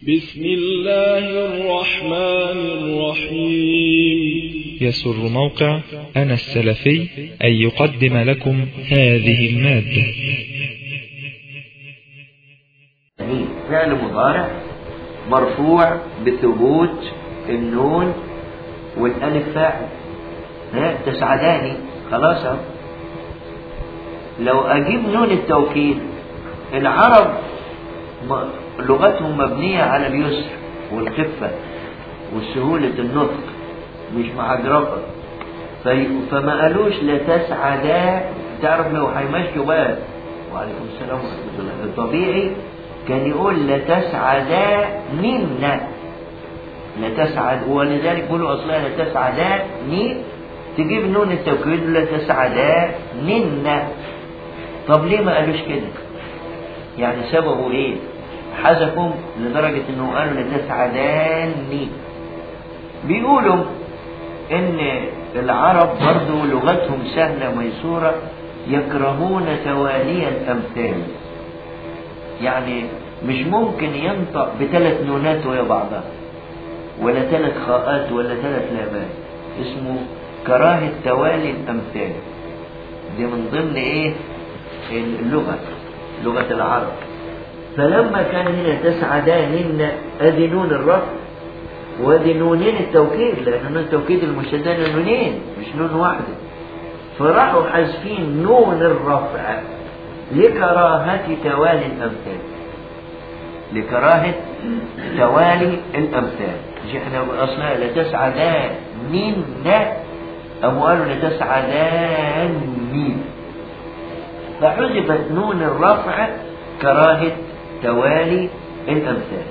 بسم الله الرحمن الرحيم يسر موقع أنا السلفي أن يقدم لكم هذه المادة يعني فعل مضارع مرفوع بثبوت النون والالف فاعل ها تسعداني خلاص أهو. لو اجيب نون التوكيد العرب م- لغتهم مبنية على اليسر والخفة وسهولة النطق مش معجرفة في فما قالوش لتسعدا تعرف لو هيمشوا بقى وعليكم السلام ورحمة الله الطبيعي كان يقول لتسعدا منا لتسعد ولذلك يقولوا اصلها لتسعدا ني تجيب نون التوكيد لتسعدا منا طب ليه ما قالوش كده يعني سببه ايه حذفهم لدرجة انه قالوا لتسعداني بيقولوا ان العرب برضو لغتهم سهلة ميسورة يكرهون توالي الامثال يعني مش ممكن ينطق بثلاث نونات ويا بعضها ولا ثلاث خاءات ولا ثلاث لامات اسمه كراهة توالي الامثال دي من ضمن ايه اللغة لغة العرب فلما كان هنا تسعدانهن ادي نون الرفع وادي نونين التوكيد لان نون التوكيد المشددة نونين مش نون واحدة فراحوا حذفين نون الرفع لكراهة توالي الامثال لكراهة توالي الامثال مش احنا اصلا لتسعدانن أم قالوا لتسعداني فحذفت نون الرفع كراهة توالي الأمثال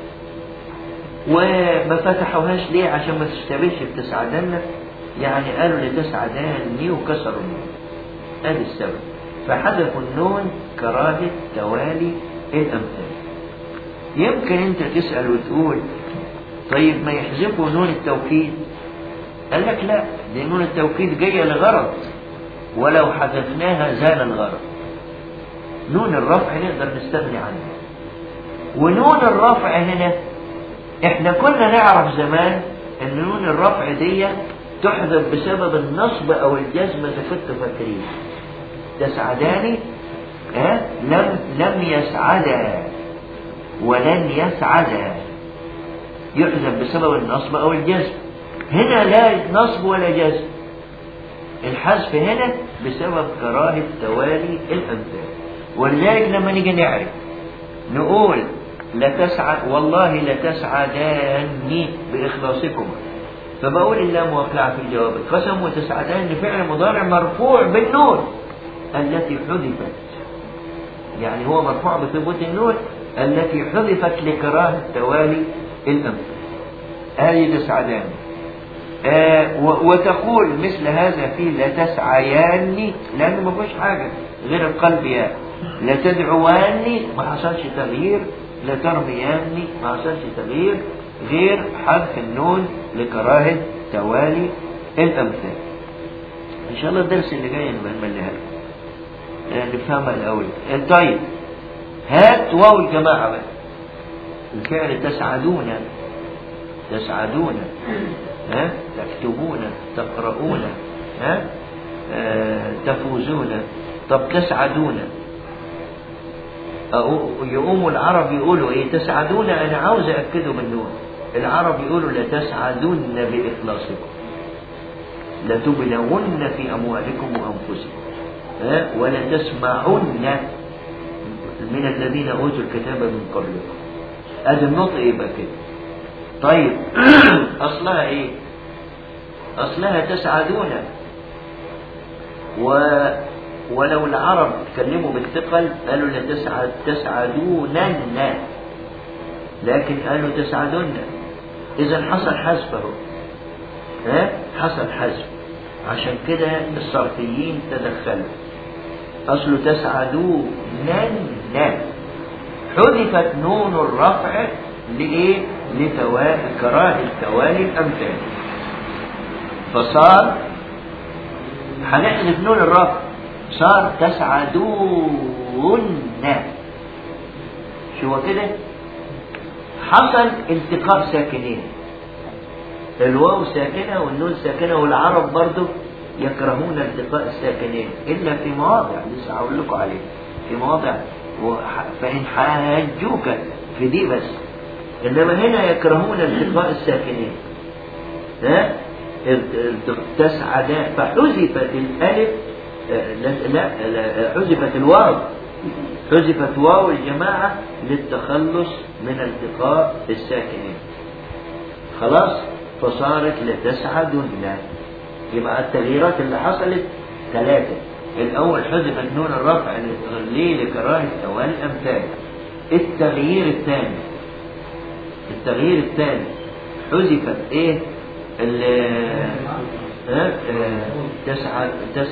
وما فتحوهاش ليه عشان ما تشتبهش بتسعدن يعني قالوا لتسعداني وكسروا النون ادي السبب فحذفوا النون كراهة توالي الأمثال يمكن انت تسأل وتقول طيب ما يحذفوا نون التوكيد قال لك لا دي نون التوكيد جاية لغرض ولو حذفناها زال الغرض نون الرفع نقدر نستغني عنها ونون الرفع هنا احنا كنا نعرف زمان ان نون الرفع دي تحذف بسبب النصب او الجزم اذا كنتوا فاكرين تسعداني ها لم لم يسعدا ولن يسعدا يحذف بسبب النصب او الجزم هنا لا نصب ولا جزم الحذف هنا بسبب كراهة توالي الأمثال ولذلك لما نيجي نعرف نقول لتسعى والله لتسعداني بإخلاصكم فبقول اللام واقعة في الجواب القسم وتسعدان فعل مضارع مرفوع بالنون التي حذفت يعني هو مرفوع بثبوت النون التي حذفت لكراهة توالي الأمثال هذه تسعدان آه وتقول مثل هذا في لا تسعياني لأنه ما فيش حاجة غير القلب يا لا تدعواني ما حصلش تغيير لا ترمياني ما حصلش تغيير غير حذف النون لكراهة توالي الأمثال إن شاء الله الدرس اللي جاي نمليها لكم نفهمها الأول طيب هات واو الجماعة بقى الفعل تسعدون تسعدون ها تكتبون تقرؤون ها آه تفوزون طب تسعدون يقوم العرب يقولوا ايه تسعدون انا عاوز اكده بالنون العرب يقولوا لتسعدون باخلاصكم لتبلون في اموالكم وانفسكم ها ولتسمعن من الذين اوتوا الكتاب من قبلكم ادي النطق يبقى كده طيب أصلها إيه أصلها تسعدون و ولو العرب تكلموا بالثقل قالوا لتسعد تسعدونن لكن قالوا تسعدن إذا حصل حذف أهو ها حصل حذف عشان كده الصرفيين تدخلوا أصله تسعدونن حذفت نون الرفع لإيه؟ لتوالي كراهة توالي الأمثال فصار هنحذف نون الرفع صار تسعدون شو هو كده حصل التقاء ساكنين الواو ساكنة والنون ساكنة والعرب برضو يكرهون التقاء الساكنين إلا في مواضع لسه هقول لكم عليه في مواضع وح- فإن حاجوك في دي بس إنما هنا يكرهون التقاء الساكنين ها الت- تسعد فحذفت الألف آه، لا لا- لا، حذفت الواو حذفت واو الجماعة للتخلص من التقاء الساكنين خلاص فصارت لتسعدن يبقى التغييرات اللي حصلت ثلاثة الأول حذفت نون الرفع ليه لكراهة أوان الأمثال التغيير الثاني التغيير الثاني حذفت إيه ال ها؟ آه، تسعد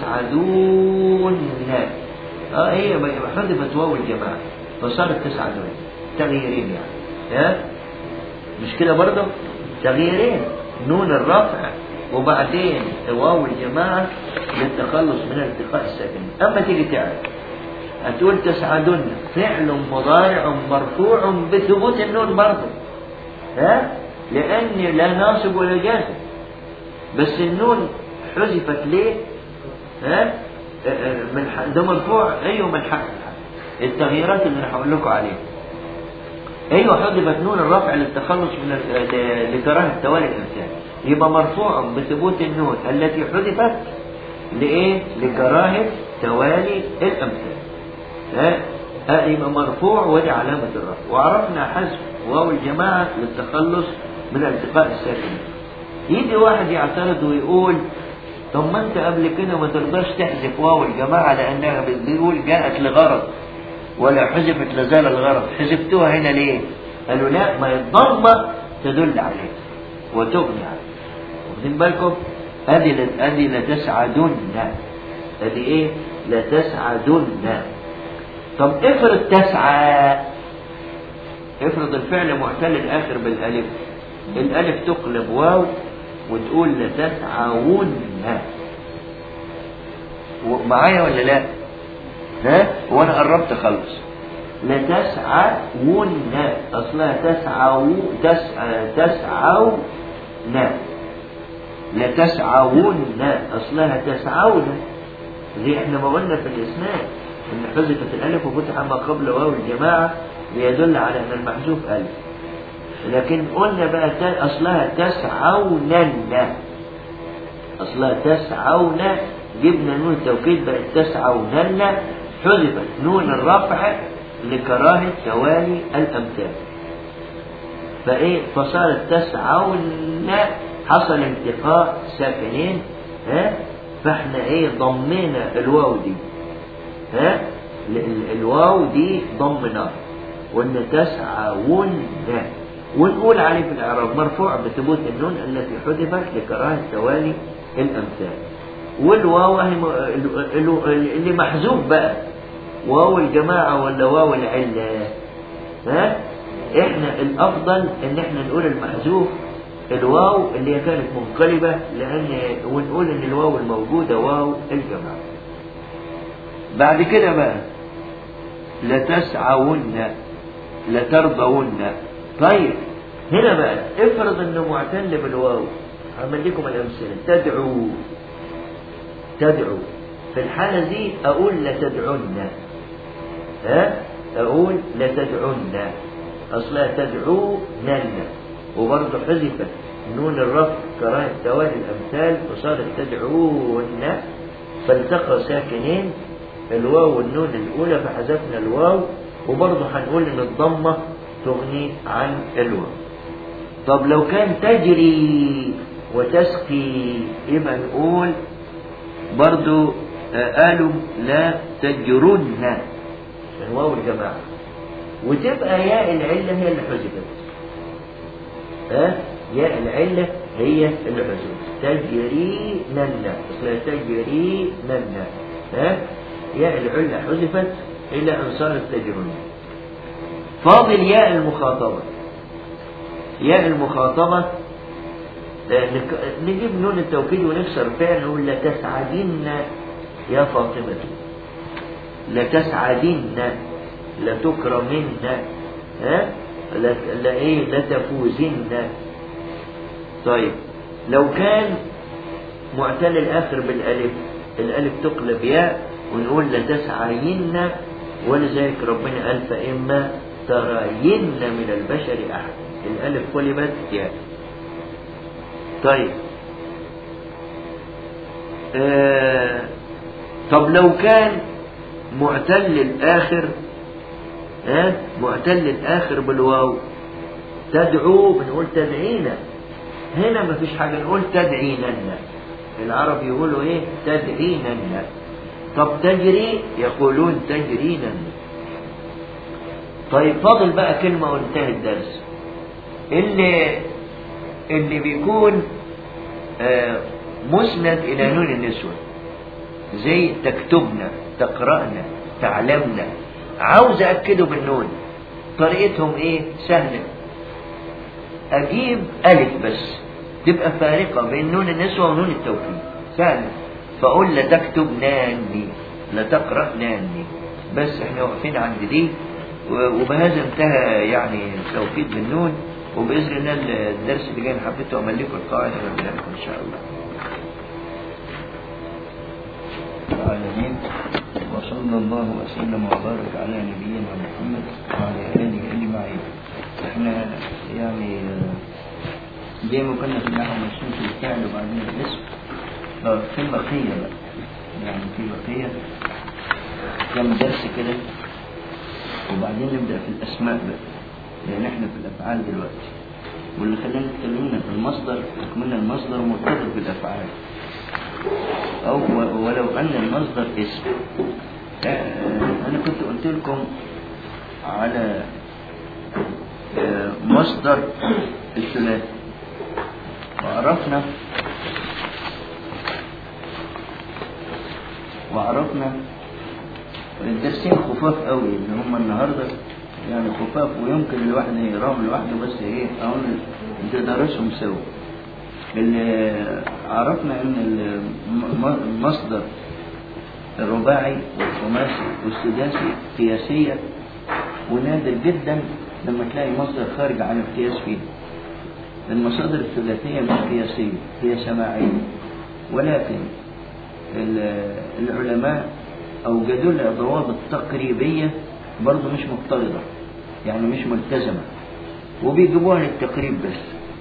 تسعدون اه هي يبقى حذفت واو الجماعة فصارت تسعدون تغييرين يعني ها مش كده برضه تغييرين نون الرفع وبعدين واو الجماعة للتخلص من الالتقاء الساكن أما تيجي تعرف هتقول تسعدن فعل مضارع مرفوع بثبوت النون برضه ها لأن لا ناصب ولا جازم بس النون حذفت ليه ها من حق ده مرفوع ايوه من حق التغييرات اللي انا هقول لكم عليها ايوه حذفت نون الرفع للتخلص من ال- ل- لكراهه توالي الامثال يبقى مرفوع بثبوت النون التي حذفت لايه؟ لكراهه توالي الامثال ها ها يبقى مرفوع ودي علامه الرفع وعرفنا حذف واو الجماعه للتخلص من التقاء الساكنين يجي واحد يعترض ويقول طب ما انت قبل كده ما ترضاش تحذف واو الجماعه لانها بيقول جاءت لغرض ولا حذفت لزال الغرض حذفتوها هنا ليه قالوا لا ما الضمه تدل عليه وتغني عنه واخدين بالكم ادي ل- ادي لتسعدن ادي ايه لتسعدن طب افرض تسعى افرض الفعل معتل الاخر بالالف الالف تقلب واو وتقول لتسعون معايا ولا لا ها وانا قربت اخلص لتسعون اصلها تسعو تسع تسعون لتسعون اصلها تسعون زي احنا ما قلنا في الاسناد ان حذفت الالف وفتح ما قبل واو الجماعه بيدل على ان المحذوف الف لكن قلنا بقى تا- اصلها تسعونن اصلها تسعون جبنا نون التوكيد بقت تسعونن حذفت نون الرفع لكراهة توالي الأمثال فإيه فصارت تسعون حصل التقاء ساكنين ها فاحنا ايه ضمينا الواو دي ها ال- ال- الواو دي ضمناها وان تسعون ونقول عليه في الاعراب مرفوع بثبوت النون التي حذفت لكراهه توالي الامثال والواو هي م- ال- ال- اللي محذوف بقى واو الجماعه ولا واو العله ها احنا الافضل ان احنا نقول المحذوف الواو اللي هي كانت منقلبه لان ونقول ان الواو الموجوده واو الجماعه بعد كده بقى لتسعون لترضون طيب هنا بقى افرض انه معتل بالواو هعمل لكم الامثله تدعو تدعو في الحاله دي اقول لتدعن ها اقول لتدعن اصلها تدعونن وبرضه حذفت نون الرفع كراهه توالي الامثال وصارت تدعون فالتقى ساكنين الواو والنون الأولى فحذفنا الواو وبرضه هنقول إن الضمة تغني عن الواو طب لو كان تجري وتسقي يبقى نقول برضه آه، قالوا لا تجرن الواو الجماعة وتبقى ياء العلة هي اللي حذفت ها ياء العلة هي اللي حذفت تجري نن اصلها تجري نن ها ياء العلة حذفت إلى أن صارت تجرن فاضل ياء المخاطبة ياء المخاطبة آه، نك- نجيب نون التوكيد ونكسر فعل نقول لتسعدن يا فاطمة لتسعدن لتكرمن ها لا لا ايه لتفوزن طيب لو كان معتل الاخر بالالف الالف تقلب ياء ونقول لتسعين ولذلك ربنا قال فاما تراين من البشر احد الالف قلبت ياء طيب آه طب لو كان معتل الآخر ها معتل الآخر بالواو تدعو بنقول تدعينا هنا ما فيش حاجة نقول تدعيننا العرب يقولوا ايه تدعيننا طب تجري يقولون تجرينا طيب فاضل بقى كلمة وانتهى الدرس اللي اللي بيكون آه مسند إلى نون النسوة زي تكتبنا تقرأنا تعلمنا عاوز أكده بالنون طريقتهم إيه سهلة أجيب ألف بس تبقى فارقة بين نون النسوة ونون التوكيد سهلة فأقول لتكتبناني لتقرأناني بس احنا واقفين عند دي وبهذا انتهى يعني التوكيد بالنون وبإذن الله الدرس اللي جاي حبيت أملكه القاعدة وأبلغكم إن شاء الله العالمين وصلى الله وسلم وبارك على نبينا محمد وعلى آله أجمعين احنا يعني زي ما كنا في النحو مرسوم في الفعل وبعدين الاسم في بقية بقى يعني في بقية كم درس كده وبعدين نبدأ في الأسماء بقى لأن احنا في الأفعال دلوقتي واللي خلانا اتكلمنا في المصدر كمان المصدر مرتبط بالأفعال أو ولو أن المصدر اسم أنا كنت قلت لكم على مصدر الثلاثي وعرفنا وعرفنا الدرسين خفاف قوي اللي هم النهارده يعني خفاف ويمكن الواحد يقراهم لوحده بس ايه اقول تدرسهم سوا اللي عرفنا ان المصدر الرباعي والخماسي والسداسي قياسية ونادر جدا لما تلاقي مصدر خارج عن القياس فيه المصادر الثلاثية مش قياسية هي سماعية ولكن العلماء أوجدوا لها ضوابط تقريبية برضه مش مضطردة يعني مش ملتزمة وبيجيبوها للتقريب بس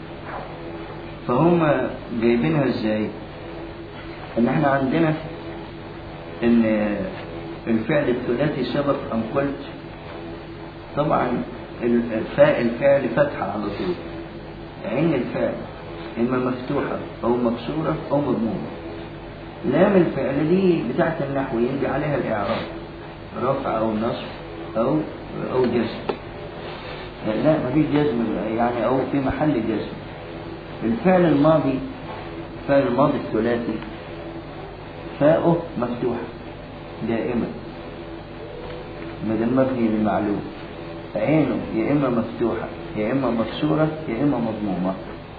فهم جايبينها ازاي ان احنا عندنا ان الفعل الثلاثي سبق ان قلت طبعا الفاء الفعل فتحة على طول عين الفعل اما مفتوحة او مكسورة او مضمومة لام الفعل دي بتاعت النحو يجي عليها الاعراب رفع او نصب او او جزم لا مفيش جزم يعني او في محل جزم الفعل الماضي الفعل الماضي الثلاثي فاؤه مفتوحة دائما ما دام مبني للمعلوم عينه يا إما مفتوحة يا إما مكسورة يا إما مضمومة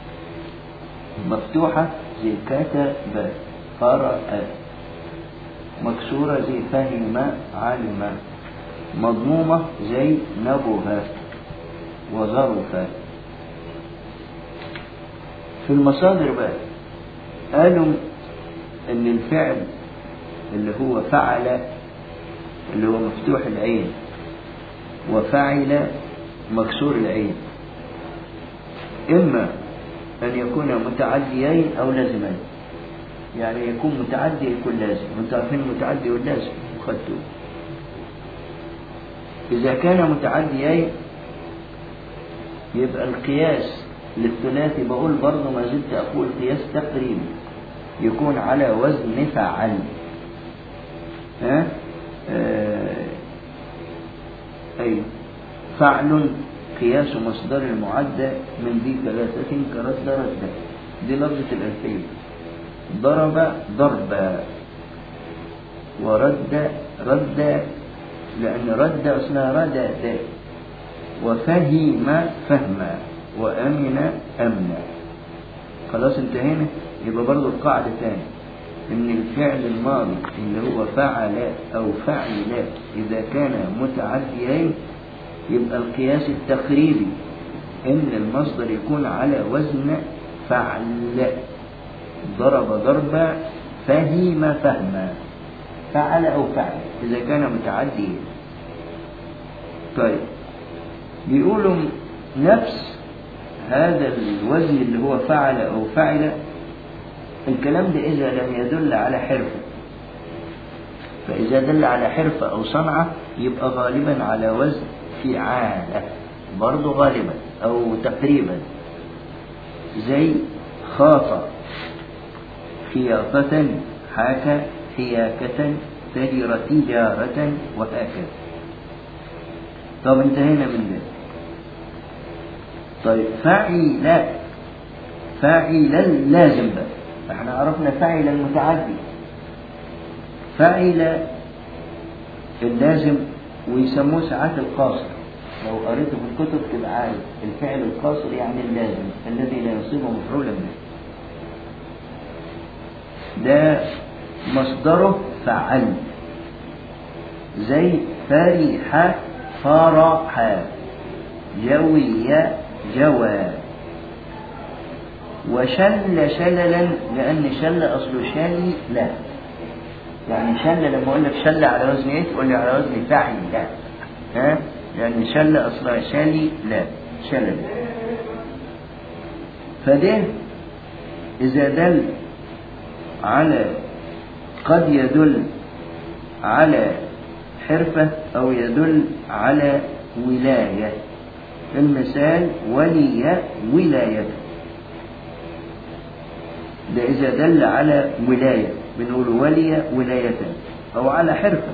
مفتوحة زي كتب قرأ مكسورة زي فهم علم مضمومة زي نبه وظرف في المصادر بقى قالوا ان الفعل اللي هو فعل اللي هو مفتوح العين وفعل مكسور العين اما ان يكون متعديين او لازمين يعني يكون متعدي يكون لازم انتوا عارفين المتعدي واللازم وخدتوه اذا كان متعديين يبقى القياس للثلاثي بقول برضه ما زلت أقول قياس تقريبي يكون على وزن فعل ها آه أي فعل قياس مصدر المعدى من ذي ثلاثة كرد رد دي لفظة الألفية ضرب ضربا ورد رد لأن رد اسمها رد وفهم فهما وأمن أمنا خلاص انتهينا يبقى برضو القاعدة تاني إن الفعل الماضي اللي هو فعل أو فعل إذا كان متعديين يبقى القياس التقريبي إن المصدر يكون على وزن فعل ضرب ضربا فهم فهما فعل أو فعل إذا كان متعديا طيب بيقولوا نفس هذا الوزن اللي هو فعل أو فعل الكلام ده إذا لم يدل على حرفة فإذا دل على حرفة أو صنعة يبقى غالبا على وزن فعالة برضه غالبا أو تقريبا زي خاف خياطة حاك حياكة تجر تجارة وهكذا طب انتهينا من ده طيب فعل فاعلا لازم بقى احنا عرفنا فاعل المتعدي فاعل اللازم ويسموه ساعات القاصر لو قريته في الكتب تبقى عارف الفعل القاصر يعني اللازم الذي لا يصيبه مفعولا به ده مصدره فعل زي فرح فرح جوي جوى وشل شللا لأن شل أصله شالي لا يعني شل لما أقول لك شل على وزن إيه تقول لي على وزن فعل لا ها لأن شل أصلها شالي لا شلل فده إذا دل على قد يدل على حرفة أو يدل على ولاية المثال ولي ولايته ده إذا دل على ولاية بنقول ولي ولاية أو على حرفة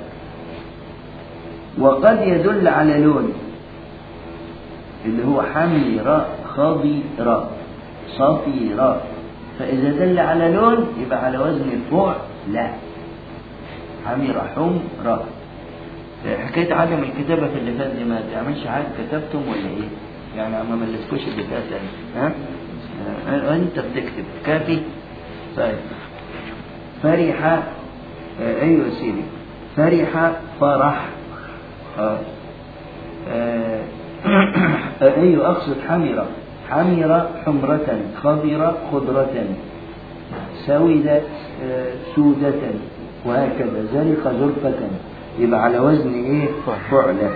وقد يدل على لون اللي هو حمراء خضراء صفيراء فإذا دل على لون يبقى على وزن الفوع لا حمراء حمراء حكاية عدم الكتابة في اللي فات دي ما تعملش حاجة كتبتم ولا ايه؟ يعني ما ملتكوش اللي فات يعني ها؟ انت بتكتب كافي طيب فرح آه ايوه يا سيدي فرح فرح آه. آه. ايوه اقصد حمرة حمرة حمرة خضرة خضرة سودة سودة وهكذا زرق زرقة يبقى على وزن ايه فعلة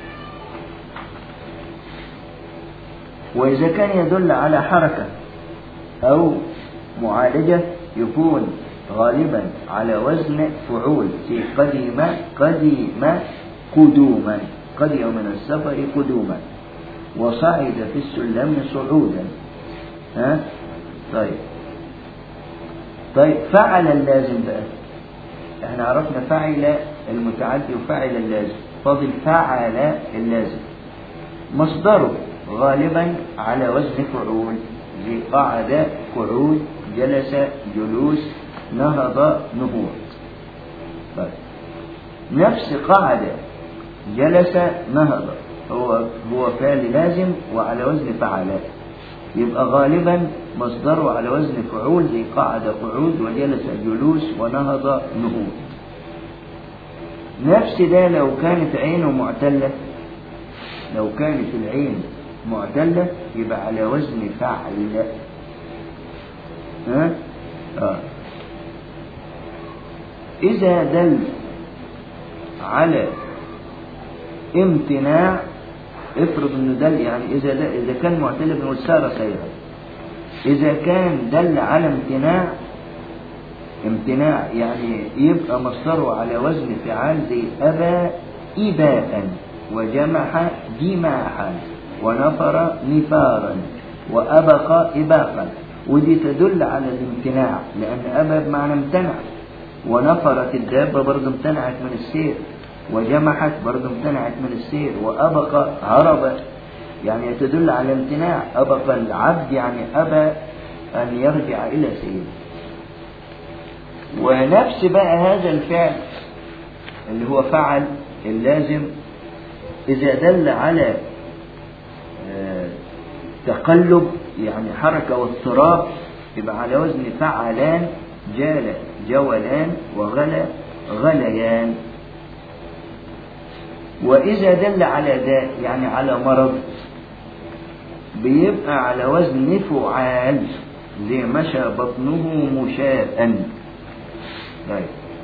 واذا كان يدل على حركة او معالجة يكون غالبا على وزن فعول في قدم قدم قدوما قدم من السفر قدوما وصعد في السلم صعودا ها طيب طيب فعل اللازم بقى احنا عرفنا فعل المتعدي وفعل اللازم فاضل فعل اللازم مصدره غالبا على وزن فعول زي قعد قعود جلس جلوس نهض نهوض طيب نفس قعد جلس نهض هو هو فعل لازم وعلى وزن فعل يبقى غالبا مصدره على وزن فعول زي قعد قعود وجلس جلوس ونهض نهوض نفس ده لو كانت عينه معتلة لو كانت العين معتلة يبقى على وزن فعل ها؟ آه. إذا دل على امتناع افرض انه دل يعني اذا دل اذا كان معتل بنقول سار سيرا اذا كان دل على امتناع امتناع يعني يبقى مصدره على وزن فعال زي ابى اباء وجمح جماحا ونفر نفارا وابق اباقا ودي تدل على الامتناع لان ابى بمعنى امتنع ونفرت الدابه برضه امتنعت من السير وجمحت برضه امتنعت من السير وأبق هرب يعني تدل على امتناع أبق العبد يعني أبى أن يرجع إلى سيده ونفس بقى هذا الفعل اللي هو فعل اللازم إذا دل على تقلب يعني حركة واضطراب يبقى على وزن فعلان جال جولان وغلا غليان وإذا دل على داء يعني على مرض بيبقى على وزن فعال زي مشى بطنه مشاء طيب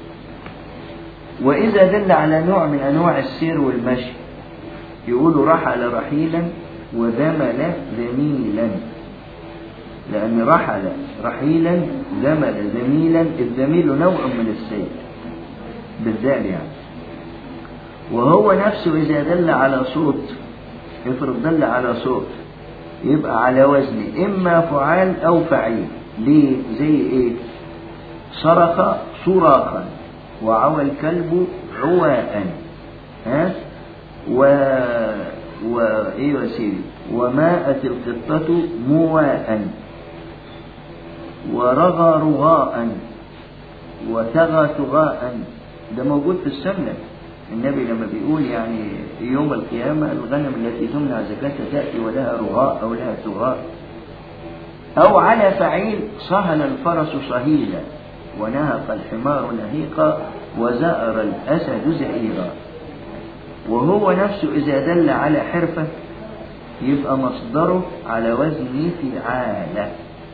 وإذا دل على نوع من أنواع السير والمشي يقولوا رحل رحيلا وذمل ذميلا لأن رحل رحيلا ذمل ذميلا الذميل نوع من السير بالذال يعني وهو نفسه إذا دل على صوت افرض دل على صوت يبقى على وزن إما فعال أو فعيل ليه زي إيه صرخ صراخا وعوى الكلب عواء ها و و ايه يا سيدي وماءت القطة مواء ورغى رغاء وتغى تغاء ده موجود في السنة النبي لما بيقول يعني يوم القيامة الغنم التي تمنع زكاتها تأتي ولها رغاء أو لها تغاء أو على فعيل صهل الفرس صهيلا ونهق الحمار نهيقا وزأر الأسد زئيرا وهو نفسه إذا دل على حرفة يبقى مصدره على وزن فعالة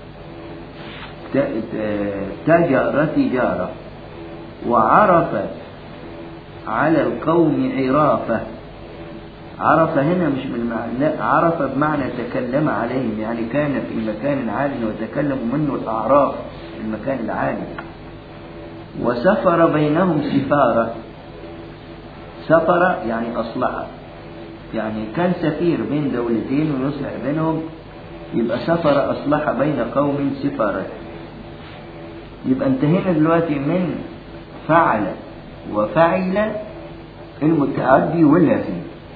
تجار تجارة وعرف على القوم عرافة عرف هنا مش بالمعنى لا عرف بمعنى تكلم عليهم يعني كان في مكان عالي وتكلموا منه الأعراف المكان العالي وسفر بينهم سفارة سفر يعني أصلح يعني كان سفير بين دولتين ويصلح بينهم يبقى سفر أصلح بين قوم سفارة يبقى انتهينا دلوقتي من فعل وفعل المتعدي واللازم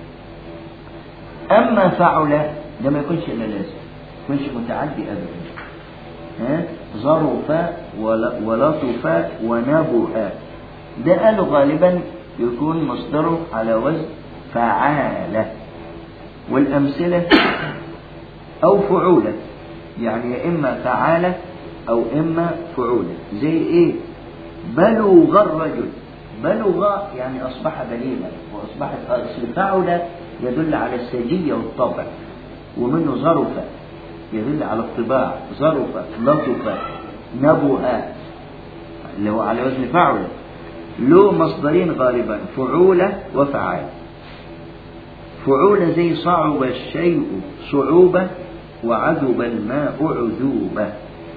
أما فعل ده ما يكونش إلا لازم ما يكونش متعدي أبدا ها ظرف ولطف ونبه ده قالوا غالبا يكون مصدره على وزن فعالة والأمثلة أو فعولة يعني يا إما فعالة أو إما فعولة زي إيه بلغ الرجل بلغ يعني أصبح بليغا وأصبحت أصل فعل يدل على السجية والطبع ومنه ظرف يدل على الطباع ظرف لطف نبه اللي هو على وزن فعل له مصدرين غالبا فعولة وفعال فعولة زي صعب الشيء صعوبة وعذب الماء عذوبة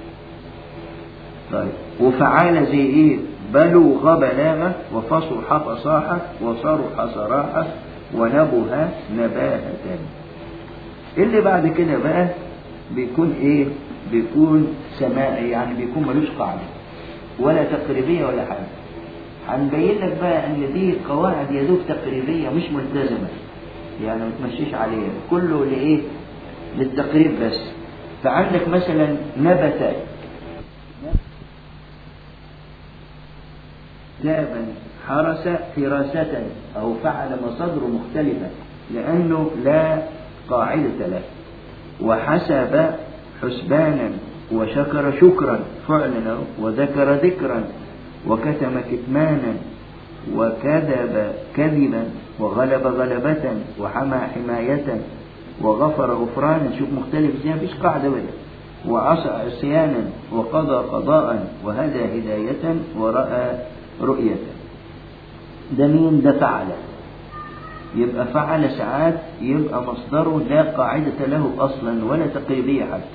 طيب وفعال زي ايه بلغ بلاغة وفصح فصاحة وصرح صراحة ونبه نباهة اللي بعد كده بقى بيكون ايه بيكون سماعي يعني بيكون ملوش قاعدة ولا تقريبية ولا حاجة هنبين لك بقى ان دي قواعد يا دوب تقريبية مش ملتزمة يعني ما تمشيش عليها كله لايه للتقريب بس فعندك مثلا نبت كتابا حرس فراسة أو فعل مصادر مختلفة لأنه لا قاعدة له وحسب حسبانا وشكر شكرا فعلا وذكر ذكرا وكتم كتمانا وكذب كذبا وغلب غلبة وحمى حماية وغفر غفرانا شوف مختلف زي مفيش قاعدة ولا وعصى عصيانا وقضى قضاء وهدى هداية ورأى رؤية ده مين ده فعل يبقى فعل ساعات يبقى مصدره لا قاعدة له أصلا ولا تقريبية حتى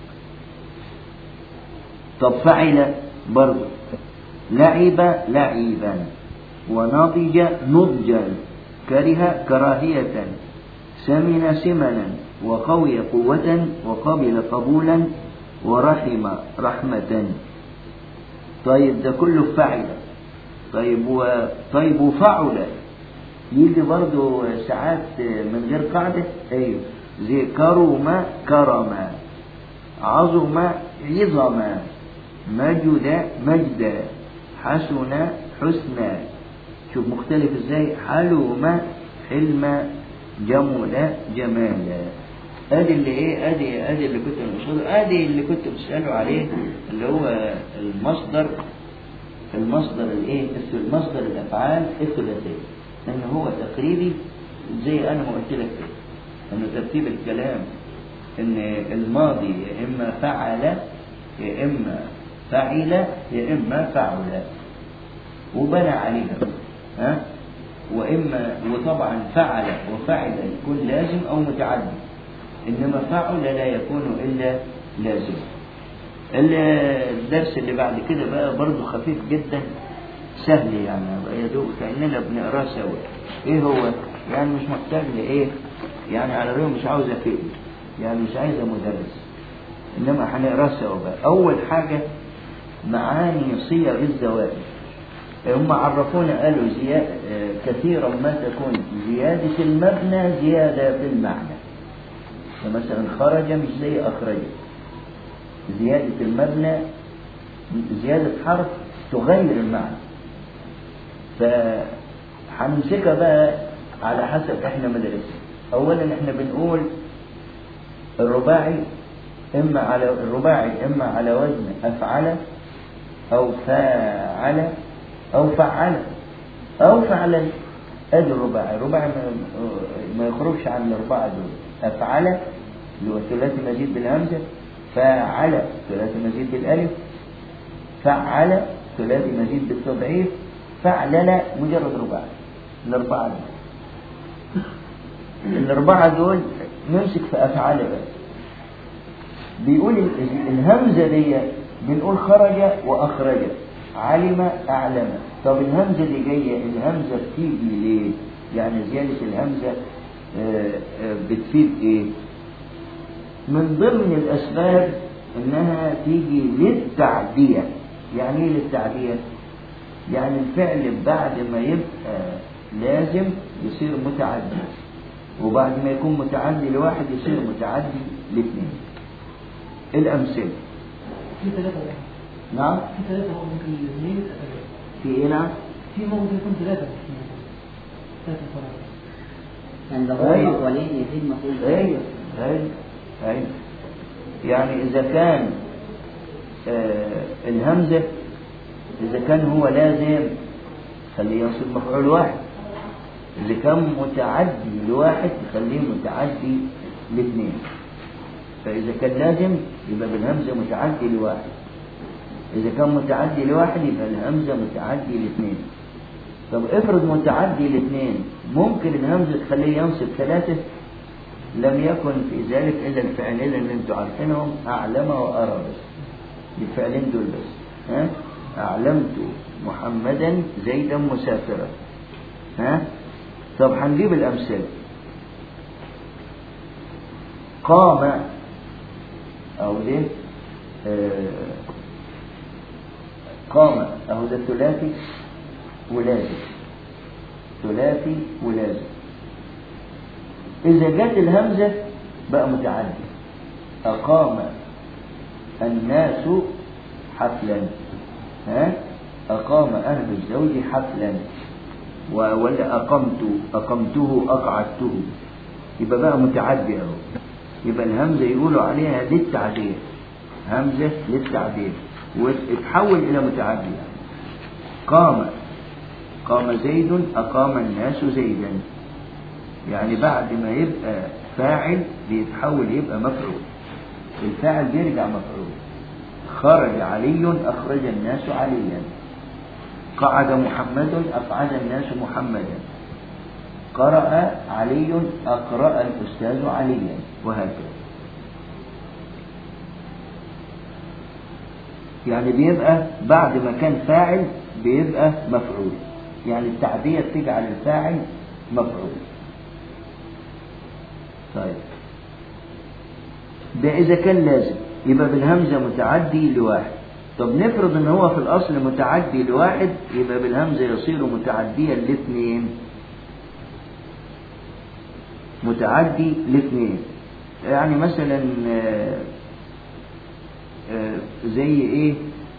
طب فعل برضه لعب لعيبا ونضج نضجا كره كراهية سمن سمنا وقوي قوة وقبل قبولا ورحم رحمة طيب ده كله فعل طيب و... طيب وفعل يجي برضه ساعات من غير قاعدة ايوه زي كرم كرما عظم عظما مجد مجدا حسن حسنا شوف مختلف ازاي حلم حلم جمل جمالا ادي اللي ايه ادي ادي اللي كنت بسأله ادي اللي كنت بسأله عليه اللي هو المصدر المصدر الايه المصدر الافعال الثلاثيه ان هو تقريبي زي انا ما قلت لك كده انه ترتيب الكلام ان الماضي يا اما فعل يا اما فعل يا اما فعل وبنى عليها ها واما وطبعا فعل وفعل يكون لازم او متعدي انما فعل لا يكون الا لازم الدرس اللي بعد كده بقى برضه خفيف جدا سهل يعني يا دوب كاننا بنقراه سوا ايه هو يعني مش محتاج لايه يعني على الرغم مش عاوز افيد يعني مش عايزه مدرس انما هنقراه سوا بقى اول حاجه معاني صيغ الزوائد هم عرفونا قالوا زيادة كثيرا ما تكون زيادة المبنى زيادة في المعنى فمثلا خرج مش زي أخرج زيادة المبنى زيادة حرف تغير المعنى فهنمسكها بقى على حسب احنا مدرسة اولا احنا بنقول الرباعي اما على الرباعي اما على وزن افعل او فاعل او فعل او فعلا ادي الرباعي الرباعي ما, ما يخرجش عن الاربعه دول افعل اللي هو ثلاثي مزيد بالهمزه فاعل ثلاثي مزيد بالالف فعل ثلاثي مزيد بالتضعيف فعلل مجرد رباعي الاربعه دول الاربعه دول نمسك في افعال بس بيقول الهمزه دي بنقول خرج واخرج علم اعلم طب الهمزه اللي جايه الهمزه بتيجي ليه يعني زياده الهمزه بتفيد ايه من ضمن الاسباب انها تيجي للتعديه يعني ايه للتعديه يعني الفعل بعد ما يبقى لازم يصير متعدي وبعد ما يكون متعدي لواحد يصير متعدي لاثنين الامثله في ثلاثة واحد نعم في ثلاثة هو ممكن اثنين ثلاثة في ايه نعم في ممكن يكون ثلاثة ثلاثة فرق يعني لو هو أيوة. مقولين يزيد مفعول ايوه ايوه ايوه يعني اذا كان آه الهمزه اذا كان هو لازم خليه ينصب مفعول واحد اذا كان متعدي لواحد يخليه متعدي لاثنين فاذا كان لازم يبقى بالهمزه متعدي لواحد اذا كان متعدي لواحد يبقى الهمزه متعدي لاثنين طب افرض متعدي لاثنين ممكن الهمزه تخليه ينصب ثلاثه لم يكن في ذلك الا الفعلين اللي انتم عارفينهم اعلم وارى بس الفعلين دول بس ها اعلمت محمدا زيدا مسافرا ها طب هنجيب الامثله قام او ده آه قام اهو ده ثلاثي ولازم ثلاثي ولازم إذا جت الهمزة بقى متعدي أقام الناس حفلا ها أقام أهل الزوج حفلا و- ولا أقمت أقمته أقعدته يبقى بقى متعدي أهو يبقى الهمزة يقولوا عليها للتعديل همزة للتعديل وتتحول إلى متعدي يعني. قام قام زيد أقام الناس زيدا يعني بعد ما يبقى فاعل بيتحول يبقى مفعول الفاعل بيرجع مفعول خرج علي أخرج الناس عليا قعد محمد أقعد الناس محمدا قرأ علي أقرأ الأستاذ عليا وهكذا يعني بيبقى بعد ما كان فاعل بيبقى مفعول يعني التعدية تجعل الفاعل مفعول طيب ده إذا كان لازم يبقى بالهمزة متعدي لواحد طب نفرض ان هو في الاصل متعدي لواحد يبقى بالهمزة يصير متعديا لاثنين متعدي لاثنين يعني مثلا آه، آه، زي ايه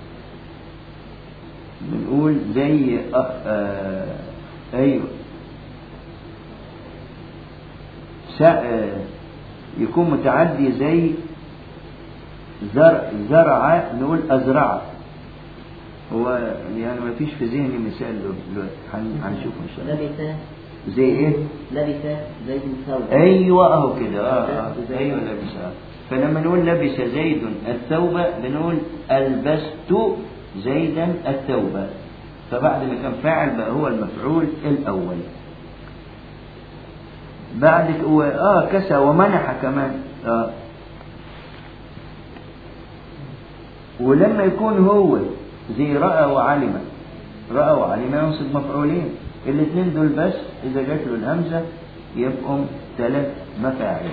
بنقول زي أخ آه ايوه سا- آه، يكون متعدي زي زرع زرع نقول أزرع هو يعني ما فيش في ذهني مثال له دلوقتي هن- هنشوفه ان شاء الله لبس زي ايه؟ لبس زيد ثوب ايوه اهو كده اه اه ايوه لبس آه. فلما نقول لبس زيد الثوب بنقول البست زيدا الثوب فبعد ما كان فاعل بقى هو المفعول الاول بعد ك- و- اه كسى ومنح كمان اه ولما يكون هو زي رأى وعلم رأى وعلم ينصب مفعولين الاثنين دول بس إذا جات له الهمزة يبقوا ثلاث مفاعيل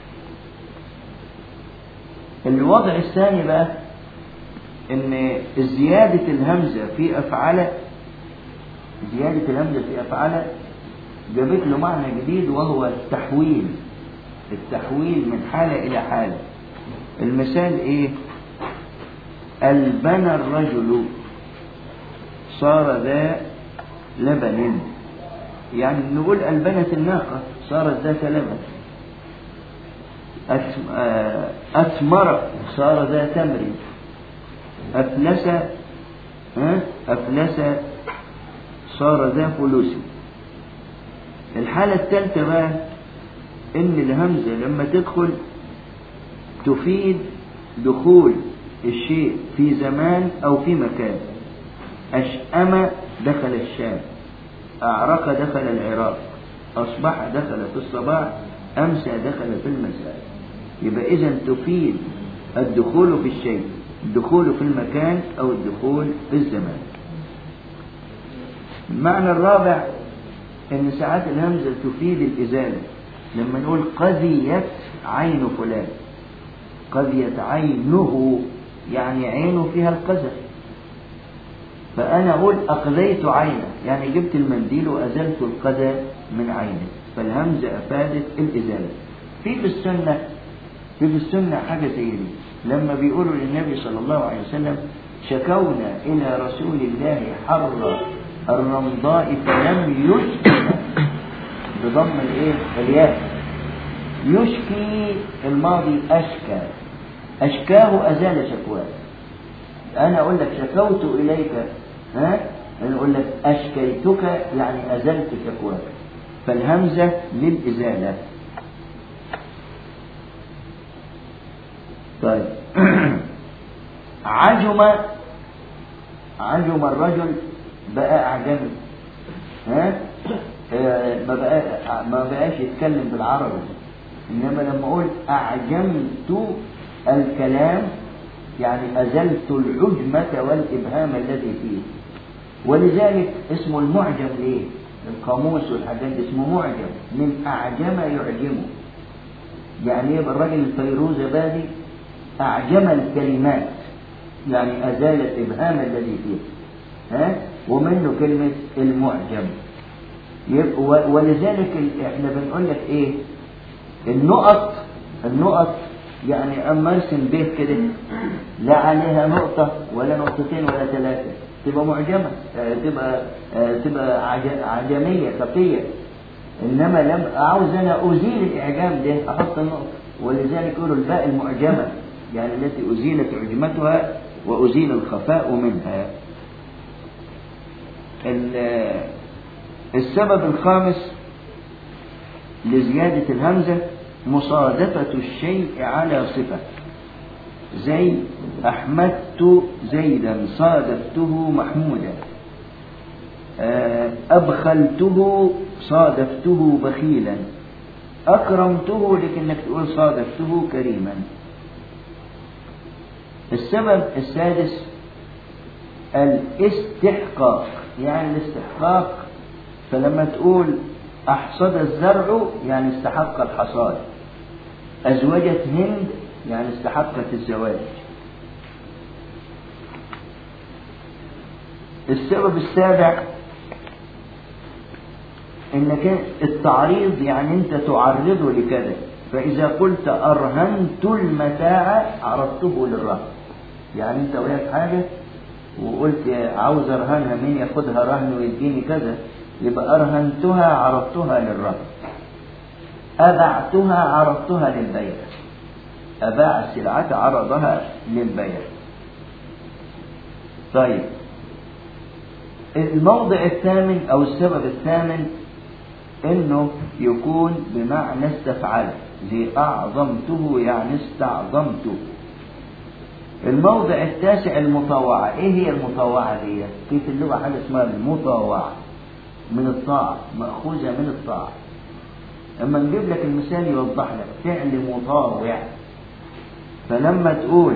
الوضع الثاني بقى ان زيادة الهمزة في أفعال زيادة الهمزة في أفعال جابت له معنى جديد وهو التحويل التحويل من حالة إلى حالة المثال إيه البنى الرجل صار ذا لبن يعني نقول البنت الناقة صارت ذات لبن أت- آه، أثمر صار ذا تمر أفلس ها؟ أفلس صار ذا فلوس الحالة الثالثة بقى إن الهمزة لما تدخل تفيد دخول الشيء في زمان أو في مكان أشأم دخل الشام أعرق دخل العراق أصبح دخل في الصباح أمسى دخل في المساء يبقى إذا تفيد الدخول في الشيء الدخول في المكان أو الدخول في الزمان المعنى الرابع ان ساعات الهمزه تفيد الازاله لما نقول قذيت عين فلان قذيت عينه يعني عينه فيها القذى فانا اقول اقذيت عينه يعني جبت المنديل وازلت القذى من عينه فالهمزه افادت الازاله في في السنه في في السنه حاجه زي دي لما بيقولوا للنبي صلى الله عليه وسلم شكونا الى رسول الله حر الرمضاء فلم يشكنا بضم الايه الياء يشكي الماضي اشكى اشكاه ازال شكواه انا اقول لك شكوت اليك ها انا اقول لك اشكيتك يعني ازلت شكواك فالهمزه للازاله طيب عجم عجم الرجل بقى أعجمي ها آه، ما بقى ما بقاش يتكلم بالعربي انما لما اقول اعجمت الكلام يعني ازلت العجمة والابهام الذي فيه ولذلك اسمه المعجم ليه القاموس والحاجات دي اسمه معجم من اعجم يعجمه يعني يبقى الراجل الفيروز بادي اعجم الكلمات يعني ازال الابهام الذي فيه ها ومنه كلمة المعجم يبقى و- ولذلك ال- احنا بنقول لك ايه النقط النقط يعني اما ارسم بيت كده لا عليها نقطة ولا نقطتين ولا ثلاثة تبقى معجمة آه، تبقى آه، تبقى عج- عجمية خفية انما لم عاوز انا ازيل الاعجام ده احط النقطة ولذلك يقولوا الباء المعجمة يعني التي ازيلت عجمتها وازيل الخفاء منها ال- السبب الخامس لزيادة الهمزة مصادفة الشيء على صفة زي أحمدت زيدا صادفته محمودا آه، أبخلته صادفته بخيلا أكرمته لكنك تقول صادفته كريما السبب السادس الاستحقاق يعني الاستحقاق فلما تقول أحصد الزرع يعني استحق الحصاد أزوجت هند يعني استحقت الزواج السبب السابع انك التعريض يعني انت تعرضه لكذا فاذا قلت ارهنت المتاع عرضته للرهن يعني انت وياك حاجه وقلت عاوز ارهنها مين ياخدها رهن ويديني كذا يبقى ارهنتها عرضتها للرهن ابعتها عرضتها للبيع اباع السلعه عرضها للبيع طيب الموضع الثامن أو السبب الثامن إنه يكون بمعنى استفعل زي أعظمته يعني استعظمته الموضع التاسع المطاوعة إيه هي المطاوعة دي؟ في في اللغة حاجة اسمها المطاوعة من الطاعة مأخوذة من الطاعة أما نجيب لك المثال يوضح لك فعل مطاوع فلما تقول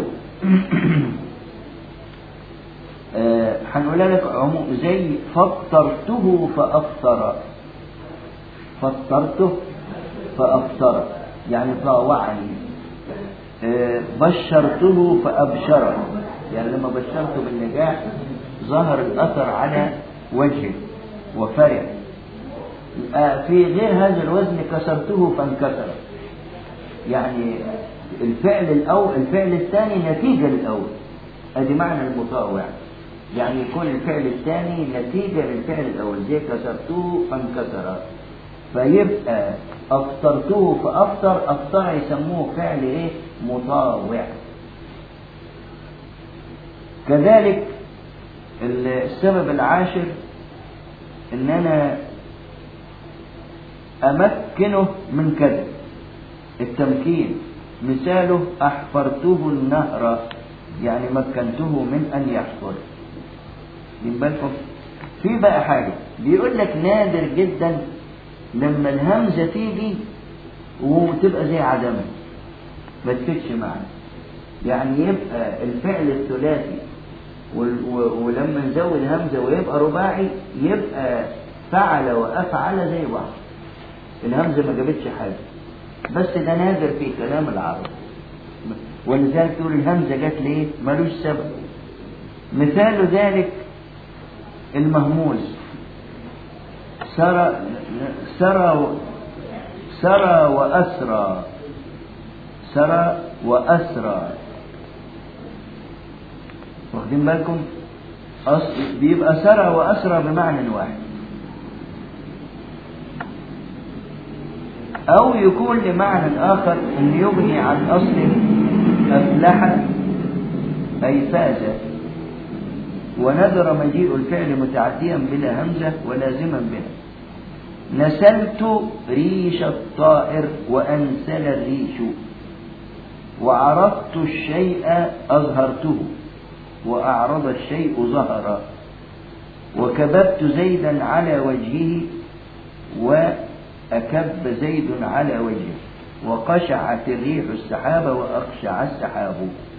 آه، هنقولها لك عموم زي فطرته فأفطر فطرته فأفطر يعني طاوعني آه، بشرته فأبشر يعني لما بشرته بالنجاح ظهر الأثر على وجهه وفرح آه، في غير هذا الوزن كسرته فانكسر يعني الفعل الأول الفعل الثاني نتيجة للأول ادي معنى المطاوع يعني يكون الفعل الثاني نتيجة للفعل الأول زي كسرته فانكسر فيبقى أفطرته فأفطر أفطر يسموه فعل إيه مطاوع كذلك السبب العاشر إن أنا أمكنه من كذا التمكين مثاله أحفرته النهر يعني مكنته من أن يحفر من بالكم في بقى حاجة بيقول لك نادر جدا لما الهمزة تيجي وتبقى زي عدمها ما تفيدش معنى يعني يبقى الفعل الثلاثي وال- و- ولما نزود همزة ويبقى رباعي يبقى فعل وأفعل زي بعض الهمزة ما جابتش حاجة بس ده نادر في كلام العرب ولذلك تقول الهمزة جت ليه ملوش سبب مثال ذلك المهموز سرى سرى سرى وأسرى سرى وأسرى واخدين بالكم أصل بيبقى سرى وأسرى بمعنى واحد أو يكون لمعنى آخر أن يغني عن أصل أفلح أي فاز ونذر مجيء الفعل متعديا بلا همزة ولازما بها نسلت ريش الطائر وأنسل الريش وعرضت الشيء أظهرته وأعرض الشيء ظهر وكببت زيدا على وجهه وأكب زيد على وجهه وقشعت الريح السحاب وأقشع السحاب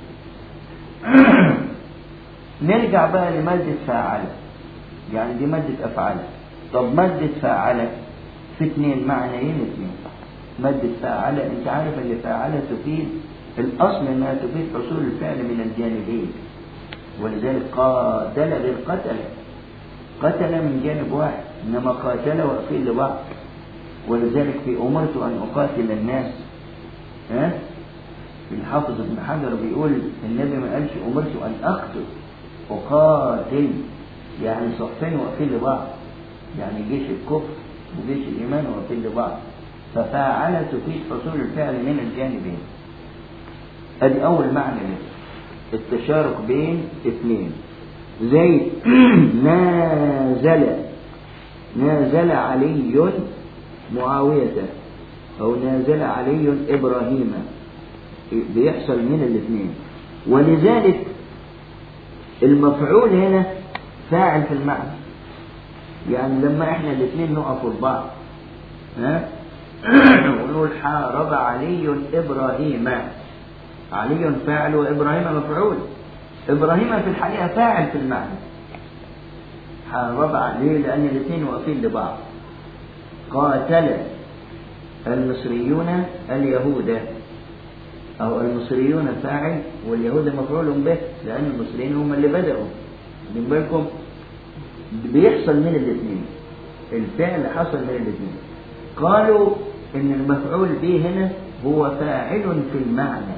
نرجع بقى لمادة فاعل يعني دي مادة أفعال طب مادة فاعل في اثنين معنيين اثنين مادة فاعل انت عارف ان فاعل تفيد الأصل انها تفيد حصول الفعل من الجانبين ولذلك قاتل غير قتل قتل من جانب واحد انما قاتل واقيل لبعض ولذلك في امرت ان اقاتل الناس ها الحافظ ابن حجر بيقول النبي ما قالش امرت ان اقتل اقاتل يعني صفين واقفين لبعض يعني جيش الكفر وجيش الايمان واقفين لبعض ففاعل تفيد حصول الفعل من الجانبين ادي اول معنى له التشارك بين اثنين زي نازل نازل علي معاوية أو نازل علي إبراهيم بيحصل من الاثنين ولذلك المفعول هنا فاعل في المعنى يعني لما احنا الاثنين نقف في بعض ها ونقول حارب علي إبراهيم علي فاعل وإبراهيم مفعول إبراهيم في الحقيقة فاعل في المعنى حارب عليه لأن الاثنين واقفين لبعض قاتل المصريون اليهود أو المصريون فاعل واليهود مفعول به لأن المصريين هم اللي بدأوا من بالكم بيحصل من الاثنين الفعل حصل من الاثنين قالوا إن المفعول به هنا هو فاعل في المعنى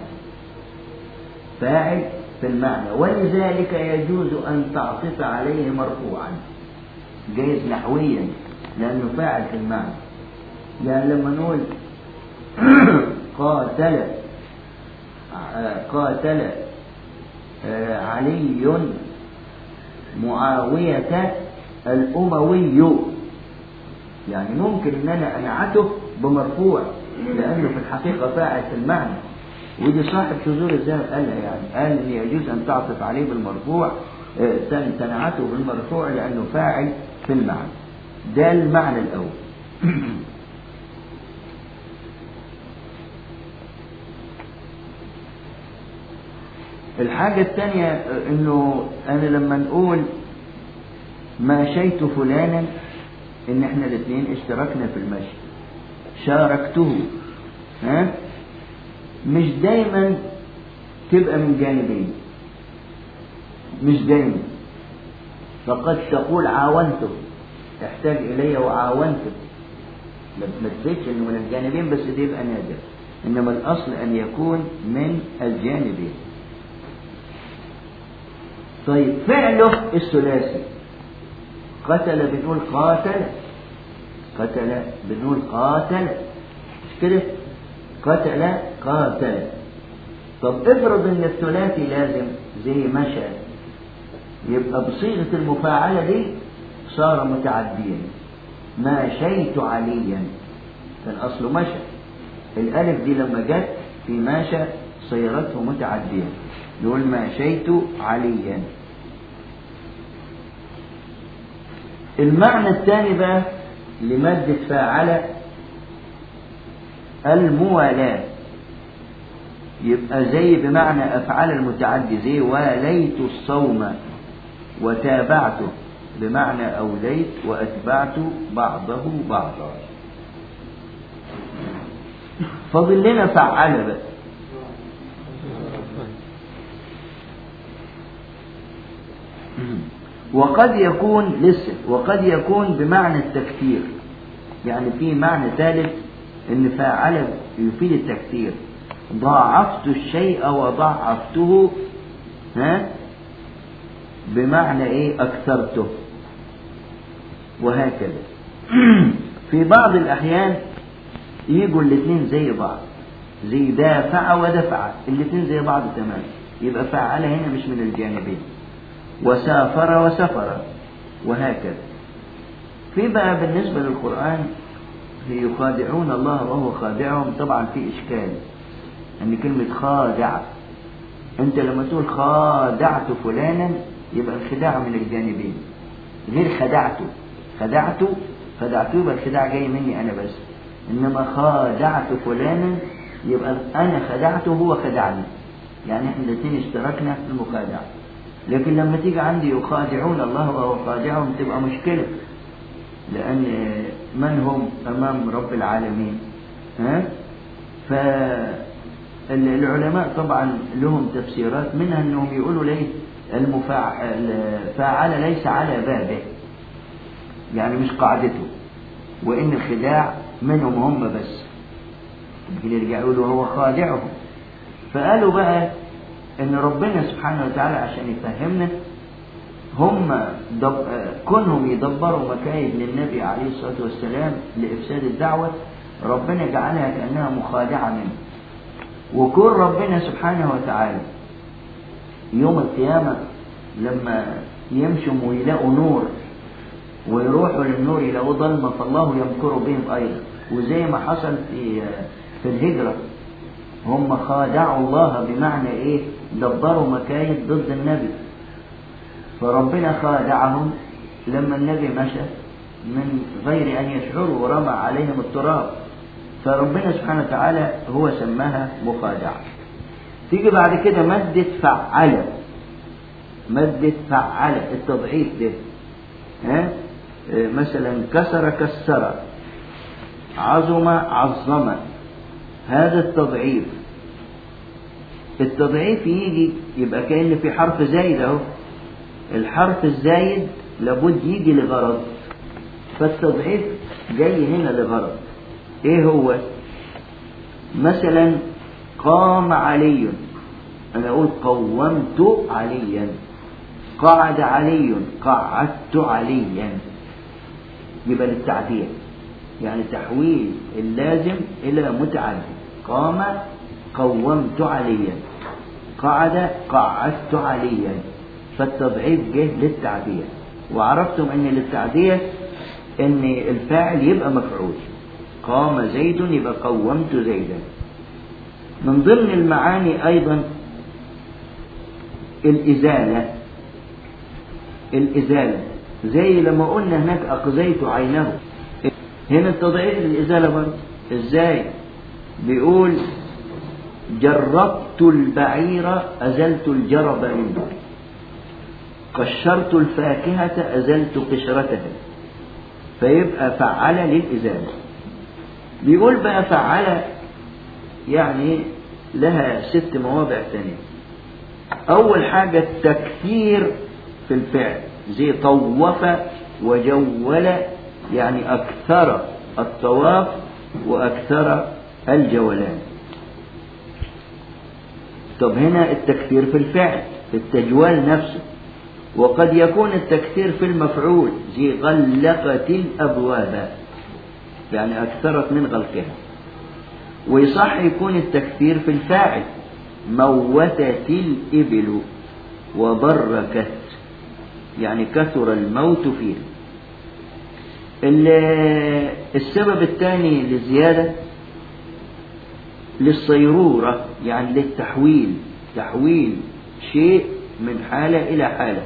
فاعل في المعنى ولذلك يجوز أن تعطف عليه مرفوعا جايز نحويا لأنه فاعل في المعنى يعني لما نقول قاتل قاتل علي معاوية الأموي يعني ممكن ان انا انعته بمرفوع لانه في الحقيقة فاعل في المعنى ودي صاحب شذور الذهب قالها يعني قال ان يجوز ان تعطف عليه بالمرفوع آه، تن- تنعته بالمرفوع لانه فاعل في المعنى ده المعنى الاول الحاجة الثانية آه، انه انا لما نقول ماشيت فلانا ان احنا الاثنين اشتركنا في المشي شاركته ها مش دايما تبقى من جانبين مش دايما فقد تقول عاونته تحتاج الي وعاونته ما ما تزيدش انه من الجانبين بس دي يبقى نادر انما الاصل ان يكون من الجانبين طيب فعله الثلاثي قتل بنقول قاتل قتل بنقول قاتل مش كده قتل قاتل طب افرض ان الثلاثي لازم زي مشى يبقى بصيغة المفاعلة دي صار متعديا ماشيت عليا كان أصله مشى الألف دي لما جت في ماشى صيرته متعديا نقول ماشيت عليا المعنى الثاني بقى لمادة فاعل الموالاة يبقى زي بمعنى أفعال المتعدي زي واليت الصوم وتابعته بمعنى أوليت وأتبعت بعضه بعضا فاضل لنا فعل بقى وقد يكون لسه وقد يكون بمعنى التكثير يعني في معنى ثالث ان فاعل يفيد التكثير ضاعفت الشيء وضاعفته ها بمعنى ايه اكثرته وهكذا في بعض الاحيان يجوا الاثنين زي بعض زي دافع ودفع الاثنين زي بعض تمام يبقى فعل هنا مش من الجانبين وسافر وسفر وهكذا في بقى بالنسبة للقرآن يخادعون الله وهو خادعهم طبعا في إشكال أن كلمة خادع أنت لما تقول خادعت فلانا يبقى الخداع من الجانبين غير خدعته خدعته خدعته يبقى الخداع جاي مني أنا بس إنما خادعت فلانا يبقى أنا خدعته هو خدعني يعني احنا الاثنين اشتركنا في المخادعة لكن لما تيجي عندي يخادعون الله وهو خادعهم تبقى مشكلة لأن من هم أمام رب العالمين ها؟ فالعلماء طبعا لهم تفسيرات منها أنهم يقولوا ليه المفاعل ليس على بابه يعني مش قاعدته وإن الخداع منهم هم بس يمكن يرجعوا يقولوا هو خادعهم فقالوا بقى ان ربنا سبحانه وتعالى عشان يفهمنا هم دب... كونهم يدبروا مكايد للنبي عليه الصلاة والسلام لإفساد الدعوة ربنا جعلها كأنها مخادعة منه وكون ربنا سبحانه وتعالى يوم القيامة لما يمشوا ويلاقوا نور ويروحوا للنور يلاقوا ظلمة فالله يمكر بهم أيضا وزي ما حصل في في الهجرة هم خادعوا الله بمعنى ايه دبروا مكايد ضد النبي فربنا خادعهم لما النبي مشى من غير ان يشعروا ورمى عليهم التراب فربنا سبحانه وتعالى هو سماها مخادعة تيجي بعد كده مادة فعل مادة فعل التضعيف ده ها مثلا كسر كسر عظم عظم هذا التضعيف التضعيف يجي يبقى كأن في حرف زايد اهو الحرف الزايد لابد يجي لغرض فالتضعيف جاي هنا لغرض ايه هو مثلا قام علي انا اقول قومت عليا قعد علي قعدت عليا يبقى للتعديل يعني تحويل اللازم إلى متعدي قام قومت عليا قعد قعدت عليا فالتضعيف جه للتعبير وعرفتم ان للتعدية ان الفاعل يبقى مفعول قام زيد يبقى قومت زيدا من ضمن المعاني ايضا الازالة الازالة زي لما قلنا هناك اقزيت عينه هنا التضعيف الازالة برضه ازاي بيقول جربت البعير أزلت الجرب منه قشرت الفاكهة أزلت قشرتها فيبقى فعل للإزالة بيقول بقى فعل يعني لها ست مواضع ثانية أول حاجة التكثير في الفعل زي طوف وجول يعني أكثر الطواف وأكثر الجولان طب هنا التكثير في الفعل في التجوال نفسه وقد يكون التكثير في المفعول زي غلقت الأبواب يعني أكثرت من غلقها ويصح يكون التكثير في الفاعل موتت الإبل وبركت يعني كثر الموت فيها السبب الثاني للزيادة للصيرورة يعني للتحويل تحويل شيء من حالة إلى حالة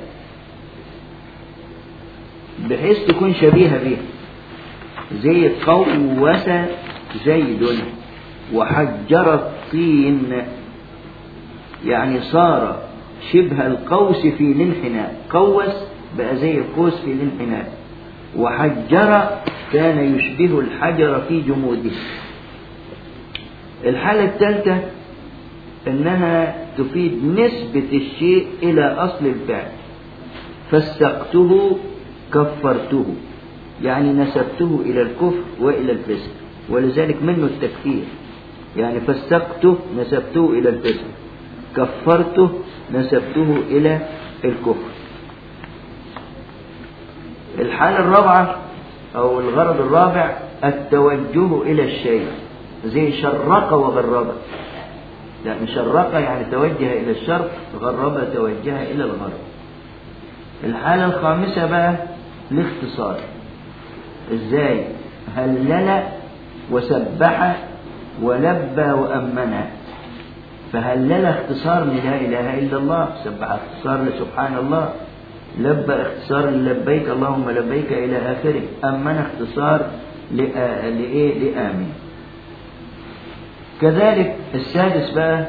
بحيث تكون شبيهة بها زي قوس زيد وحجر الطين يعني صار شبه القوس في الانحناء قوس بقى زي القوس في الانحناء وحجر كان يشبه الحجر في جموده الحالة الثالثة انها تفيد نسبة الشيء الى اصل الفعل فسقته كفرته يعني نسبته الى الكفر والى الفسق ولذلك منه التكفير يعني فسقته نسبته الى الفسق كفرته نسبته الى الكفر الحالة الرابعة او الغرض الرابع التوجه الى الشيء زي شرق وغرب يعني شرق يعني توجه إلى الشرق غرب توجه إلى الغرب الحالة الخامسة بقى الاختصار ازاي هلل وسبح ولبى وأمن فهلل اختصار من لا إله إلا الله سبح اختصار لسبحان الله لبى اختصار لبيك اللهم لبيك إلى آخره أمن اختصار لإيه لآمين كذلك السادس بقى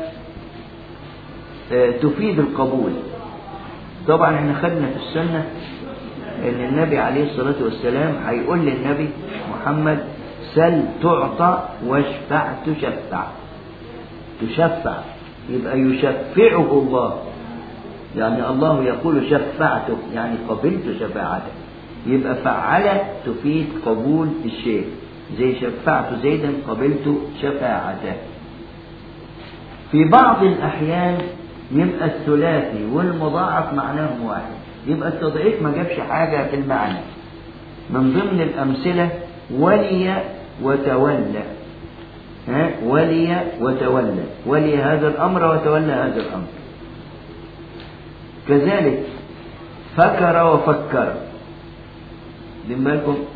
تفيد القبول طبعا احنا خدنا في السنة ان النبي عليه الصلاة والسلام هيقول للنبي محمد سل تعطى واشفع تشفع تشفع يبقى يشفعه الله يعني الله يقول شفعته يعني قبلت شفاعته يبقى فعل تفيد قبول الشيء زي شفعت زيدا قبلت شفاعته في بعض الأحيان يبقى الثلاثي والمضاعف معناهم واحد يبقى التضعيف ما جابش حاجة في المعنى من ضمن الأمثلة ولي وتولى ها ولي وتولى ولي هذا الأمر وتولى هذا الأمر كذلك فكر وفكر بالكم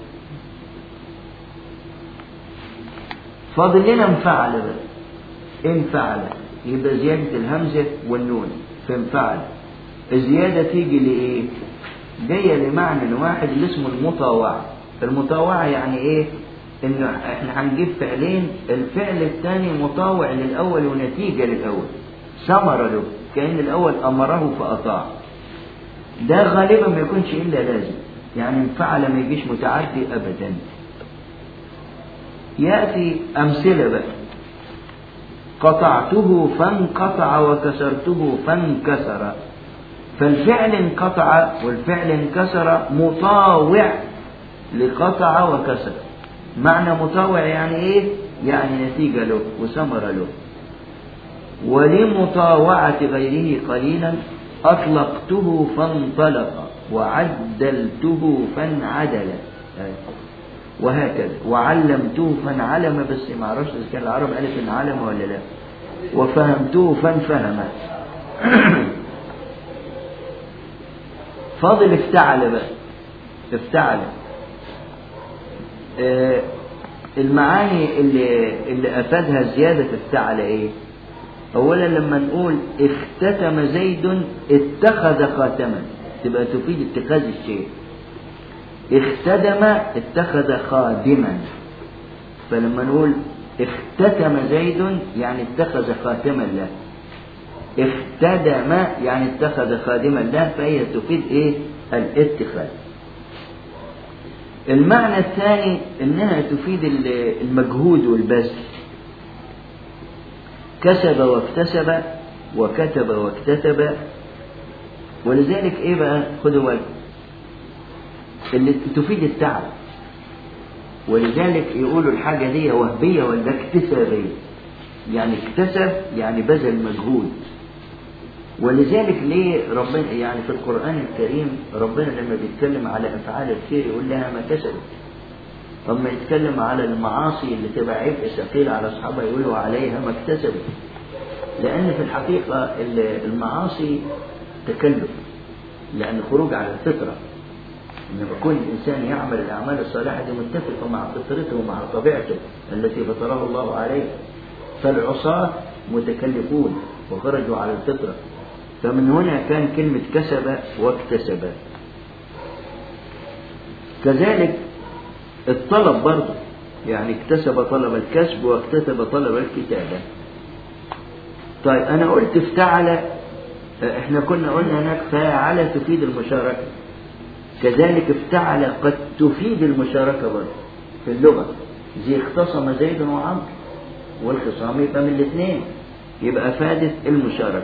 فاضل لنا انفعل بقى انفعل يبقى زيادة الهمزة والنون في انفعل الزيادة تيجي لإيه؟ جاية لمعنى واحد اللي اسمه المطاوعة المطاوعة يعني إيه؟ إنه إحنا هنجيب فعلين الفعل الثاني مطاوع للأول ونتيجة للأول ثمر له كأن الأول أمره فأطاع ده غالبا ما يكونش إلا لازم يعني انفعل ما يجيش متعدي أبدا يأتي أمثلة بقى قطعته فانقطع وكسرته فانكسر فالفعل انقطع والفعل انكسر مطاوع لقطع وكسر معنى مطاوع يعني ايه يعني نتيجة له وثمر له ولمطاوعة غيره قليلا أطلقته فانطلق وعدلته فانعدل وهكذا وعلمته فانعلم بس ما اعرفش اذا كان العرب قالت انعلم ولا لا وفهمته فانفهم فاضل افتعل بقى افتعل آه، المعاني اللي اللي افادها زياده افتعل ايه اولا لما نقول اختتم زيد اتخذ خاتما تبقى تفيد اتخاذ الشيء اختدم اتخذ خادما فلما نقول اختتم زيد يعني اتخذ خاتما له اختدم يعني اتخذ خادما له فهي تفيد ايه الاتخاذ المعنى الثاني انها تفيد ال- المجهود والبذل كسب واكتسب وكتب واكتتب ولذلك ايه بقى خدوا بالكم اللي تفيد التعب ولذلك يقولوا الحاجة دي وهبية ولا اكتسابية يعني اكتسب يعني بذل مجهود ولذلك ليه ربنا يعني في القرآن الكريم ربنا لما بيتكلم على أفعال الخير يقول لها ما كسبت أما يتكلم على المعاصي اللي تبقى عبء ثقيل على أصحابها يقولوا عليها ما اكتسبت لأن في الحقيقة ال- المعاصي تكلف لأن خروج على الفطرة إنما كل إنسان يعمل الأعمال الصالحة دي متفقة مع فطرته ومع طبيعته التي فطره الله عليه فالعصاة متكلفون وخرجوا على الفطرة فمن هنا كان كلمة كسب واكتسب كذلك الطلب برضه يعني اكتسب طلب الكسب واكتسب طلب الكتابة طيب أنا قلت افتعل احنا كنا قلنا هناك فاعل تفيد المشاركة كذلك افتعل قد تفيد المشاركة برضه في اللغة زي اختصم زيد وعمرو والخصام يبقى من الاثنين يبقى فادت المشاركة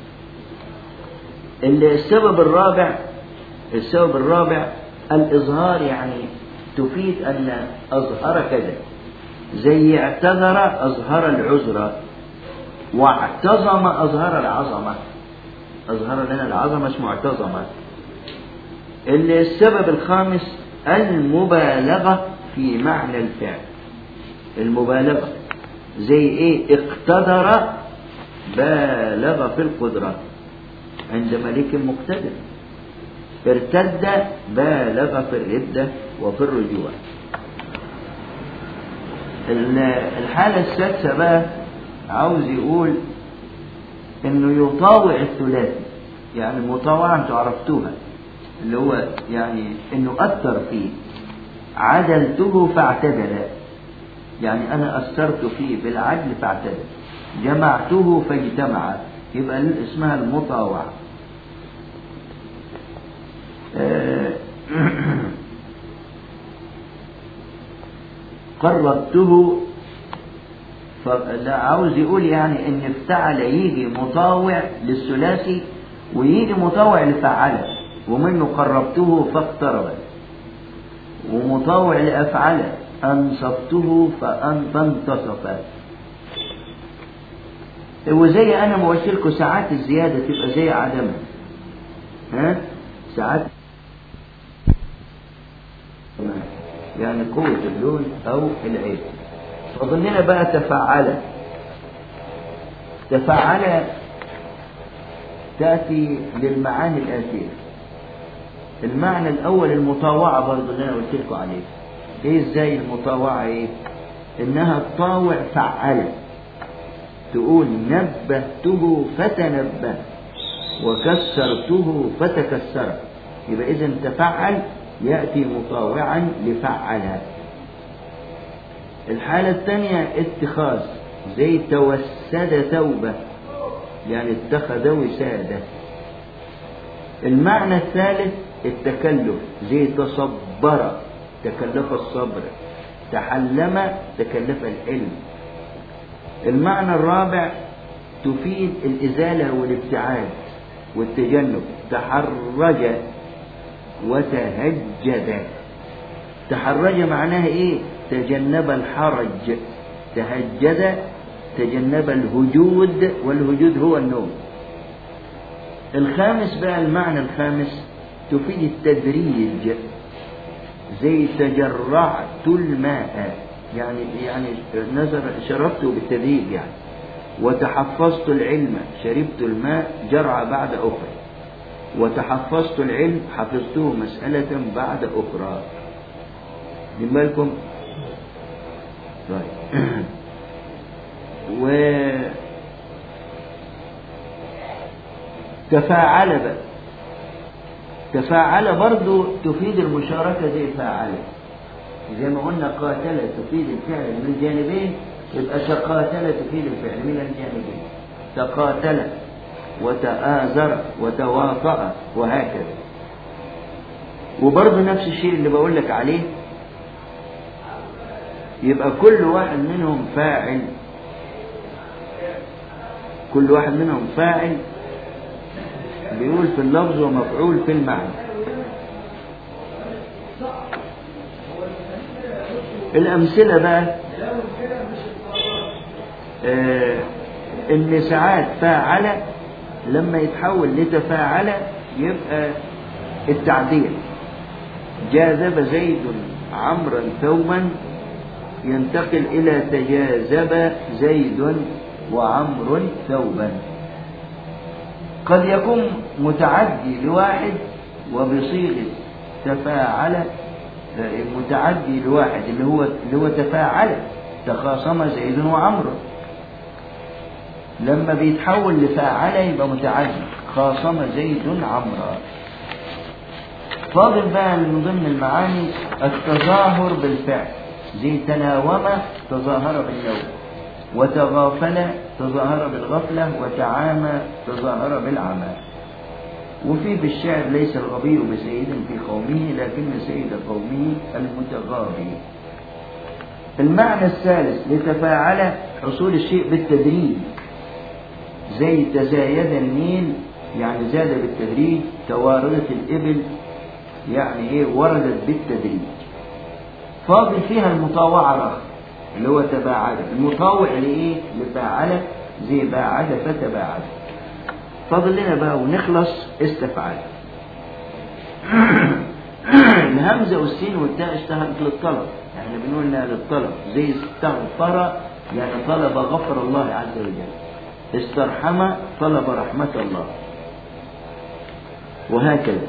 السبب الرابع السبب الرابع الإظهار يعني تفيد أن أظهر كذا زي اعتذر أظهر العذر واعتظم أظهر العظمة أظهر لنا العظمة اسمه اعتظم السبب الخامس المبالغة في معنى الفعل المبالغة زي ايه اقتدر بالغ في القدرة عند ملك مقتدر ارتد بالغ في الردة وفي الرجوع الحالة السادسة بقى عاوز يقول انه يطاوع الثلاثي يعني المطاوعة انتوا عرفتوها اللي هو يعني انه اثر فيه عدلته فاعتدل يعني انا اثرت فيه بالعدل فاعتدل جمعته فاجتمع يبقى اسمها المطاوعة قربته فلا عاوز يقول يعني ان افتعل يجي مطاوع للثلاثي ويجي مطاوع لفعله ومنه قربته فاقترب ومطاوع لافعله انصفته فان فانتصف وزي انا ما قلت لكم ساعات الزياده تبقى زي عدمها ها ساعات يعني قوة اللون أو العين فظننا بقى تفعل تفعل تأتي للمعاني الآتية المعنى الأول المطاوعة برضه اللي أنا قلت لكم عليه إيه إزاي المطاوعة إيه؟ إنها تطاوع فعل تقول نبهته فتنبه وكسرته فتكسر يبقى إذا تفعل يأتي مطاوعا لفعلها الحالة الثانية اتخاذ زي توسد توبة يعني اتخذ وسادة المعنى الثالث التكلف زي تصبر تكلف الصبر تحلم تكلف العلم المعنى الرابع تفيد الإزالة والابتعاد والتجنب تحرج وتهجد تحرج معناها ايه تجنب الحرج تهجد تجنب الهجود والهجود هو النوم الخامس بقى المعنى الخامس تفيد التدريج زي تجرعت الماء يعني يعني نزل شربته بالتدريج يعني وتحفظت العلم شربت الماء جرعة بعد أخرى وتحفظت العلم حفظته مسألة بعد أخرى من بالكم طيب و تفاعل بقى تفاعل برضو تفيد المشاركة زي فاعل زي ما قلنا قاتل تفيد الفعل من الجانبين يبقى تقاتل تفيد الفعل من الجانبين تقاتل وتآزر وتواطأ وهكذا وبرضه نفس الشيء اللي بقول لك عليه يبقى كل واحد منهم فاعل كل واحد منهم فاعل بيقول في اللفظ ومفعول في المعنى الأمثلة بقى آه إن ساعات فاعل لما يتحول لتفاعل يبقى التعديل جاذب زيد عمرا ثوبا ينتقل إلى تجاذب زيد وعمر ثوبا قد يكون متعدي لواحد وبصيغة تفاعل متعدي لواحد اللي هو اللي هو تفاعل تخاصم زيد وعمرو لما بيتحول لفاعل يبقى متعدي خاصم زيد عمرا فاضل بقى من ضمن المعاني التظاهر بالفعل زي تناوم تظاهر بالنوم وتغافل تظاهر بالغفلة وتعامى تظاهر بالعمى وفي بالشعر ليس الغبي بسيد في قومه لكن سيد قومه المتغابي المعنى الثالث لتفاعل حصول الشيء بالتدريج زي تزايد النيل يعني زاد بالتدريج تواردت الإبل يعني إيه وردت بالتدريج فاضل فيها المطاوعة الآخر اللي هو تباعد المطاوع لإيه لفاعل زي باعد فتباعد فاضل لنا بقى ونخلص استفعال الهمزة والسين والتاء اشتهرت للطلب احنا بنقول انها للطلب زي استغفر يعني طلب غفر الله عز وجل استرحم طلب رحمة الله وهكذا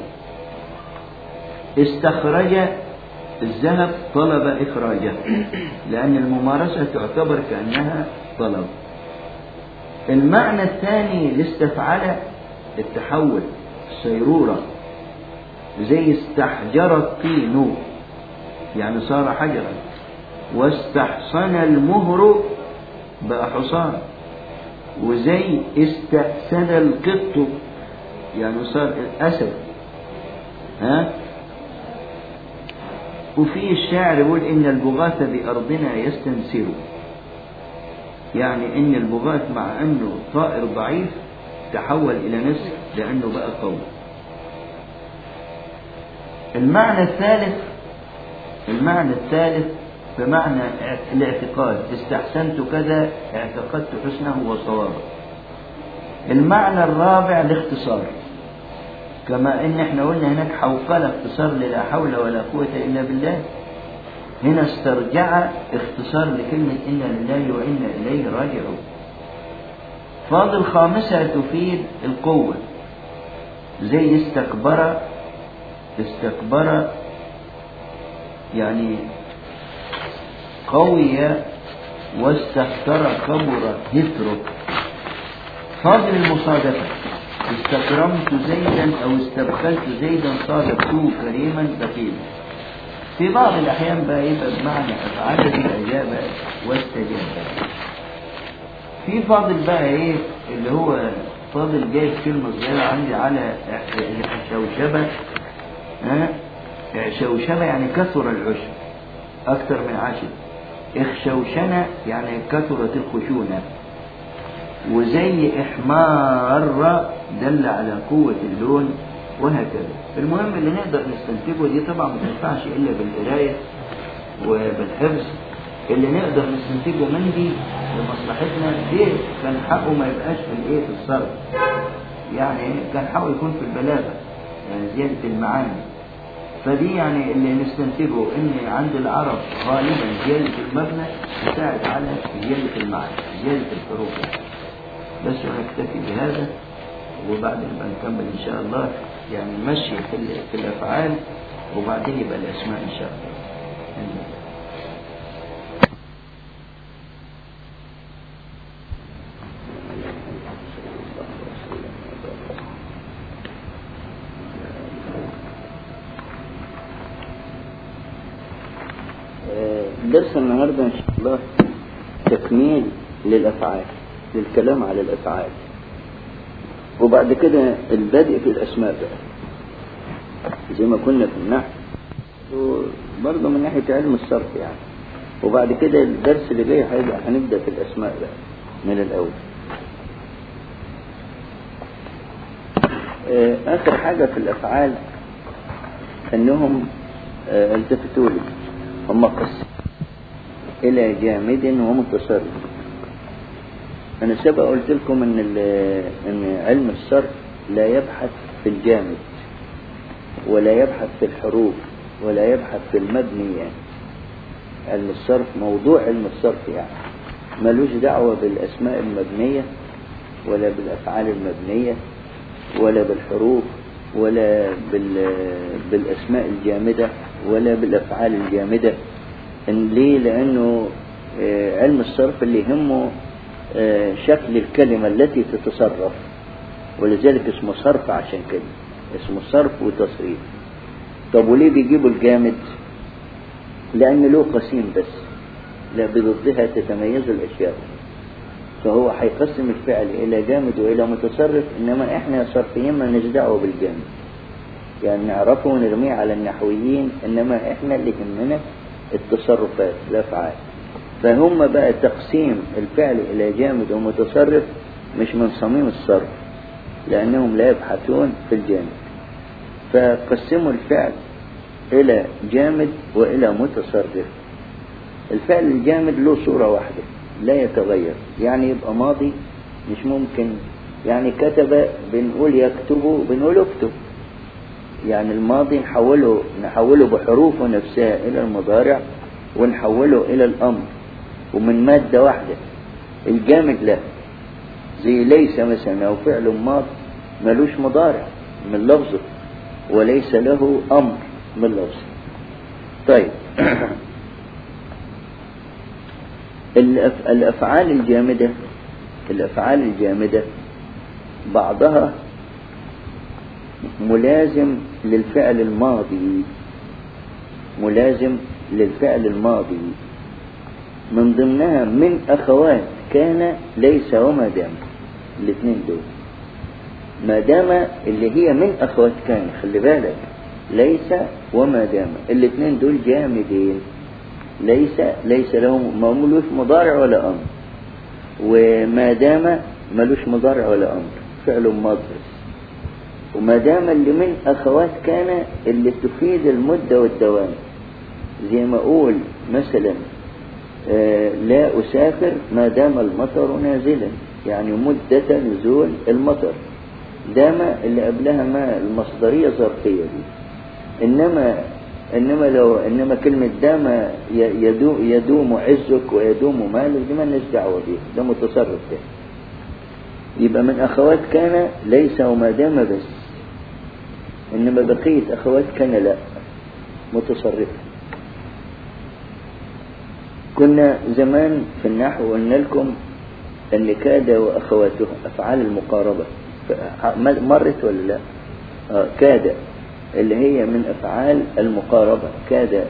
استخرج الذهب طلب إخراجه لأن الممارسة تعتبر كأنها طلب المعنى الثاني لاستفعل التحول السيرورة زي استحجر الطين يعني صار حجرا واستحصن المهر بقى حصان وزي استأسد القط يعني صار أسد ها وفي الشاعر يقول إن البغاث بأرضنا يستنسر يعني إن البغاث مع أنه طائر ضعيف تحول إلى نسر لأنه بقى قوي المعنى الثالث المعنى الثالث بمعنى الاعتقاد استحسنت كذا اعتقدت حسنه وصوابه المعنى الرابع الاختصار كما ان احنا قلنا هناك حوقلة اختصار لا حول ولا قوة الا بالله هنا استرجع اختصار لكلمة انا لله وانا اليه راجعون فاضل خامسة تفيد القوة زي استكبر استكبر يعني قوي واستهتر كبر هتره فاضل المصادفة استكرمت زيدا او استبخلت زيدا صادفته كريما بخيلا في بعض الاحيان بقى يبقى بمعنى افعال الاجابه واستجاب في فاضل بقى ايه اللي هو فاضل جايب كلمه صغيره عندي على شوشبه ها شوشبه يعني كثر العشب اكثر من عشب اخشوشنه يعني كثرت الخشونه وزي إحمار دل على قوة اللون وهكذا المهم اللي نقدر نستنتجه دي طبعا ما تنفعش إلا بالقراية وبالحفظ اللي نقدر نستنتجه من دي لمصلحتنا ليه كان حقه ما يبقاش في الايه في الصرف يعني كان حقه يكون في البلاغة يعني زيادة المعاني فدي يعني اللي نستنتجه ان عند العرب غالبا زيادة المبنى تساعد على زيادة المعنى زيادة الحروف يعني. بس ونكتفي بهذا وبعدين ما نكمل إن شاء الله يعني مشي في, ال- في الأفعال وبعدين يبقى الأسماء إن شاء الله آه، درس النهارده ان شاء الله تكميل للافعال للكلام على الافعال وبعد كده البدء في الاسماء بقى زي ما كنا في النحو وبرضه من ناحيه علم الصرف يعني وبعد كده الدرس اللي جاي هيبقى هنبدا في الاسماء بقى من الاول آه، اخر حاجه في الافعال انهم آه، التفتوا لي هم قسم الى جامد ومتصرف انا سبق قلت لكم ان ال- ان علم الصرف لا يبحث في الجامد ولا يبحث في الحروف ولا يبحث في المبنيات علم الصرف موضوع علم الصرف يعني ملوش دعوة بالأسماء المبنية ولا بالأفعال المبنية ولا بالحروف ولا بال... بالأسماء الجامدة ولا بالأفعال الجامدة إن ليه لأنه آه، علم الصرف اللي يهمه آه، شكل الكلمة التي تتصرف ولذلك اسمه صرف عشان كده اسمه صرف وتصريف طب وليه بيجيبوا الجامد لأن له قسيم بس لا بضدها تتميز الأشياء فهو هيقسم الفعل إلى جامد وإلى متصرف إنما إحنا صرفيين ما لناش دعوة بالجامد يعني نعرفه ونرميه على النحويين إنما إحنا اللي يهمنا التصرفات الأفعال فهم بقى تقسيم الفعل إلى جامد ومتصرف مش من صميم الصرف لأنهم لا يبحثون في الجامد فقسموا الفعل إلى جامد وإلى متصرف الفعل الجامد له صورة واحدة لا يتغير يعني يبقى ماضي مش ممكن يعني كتب بنقول يكتب بنقول اكتب يعني الماضي نحوله نحوله بحروفه نفسها إلى المضارع ونحوله إلى الأمر ومن مادة واحدة الجامد لا زي ليس مثلا أو فعل ماض ملوش مضارع من لفظه وليس له أمر من لفظه طيب الأف- الأفعال الجامدة الأفعال الجامدة بعضها ملازم للفعل الماضي ملازم للفعل الماضي من ضمنها من أخوات كان ليس وما دام الاثنين دول ما دام اللي هي من أخوات كان خلي بالك ليس وما دام الاثنين دول جامدين ليس ليس لهم ما ملوش مضارع ولا أمر وما دام ملوش مضارع ولا أمر فعل ماضي بس. وما دام اللي من أخوات كان اللي تفيد المدة والدوام زي ما أقول مثلا آه، لا أسافر ما دام المطر نازلا يعني مدة نزول المطر دام اللي قبلها ما المصدرية ظرفية دي إنما إنما لو إنما كلمة دام ي- يدوم, يدوم عزك ويدوم مالك دي ما لناش دعوة بيها ده متصرف ده يبقى من أخوات كان ليس وما دام بس إنما بقية أخوات كان لا متصرفة كنا زمان في النحو قلنا لكم أن كاد وأخواتها أفعال المقاربة ف- مرت ولا لا آه، كاد اللي هي من أفعال المقاربة كاد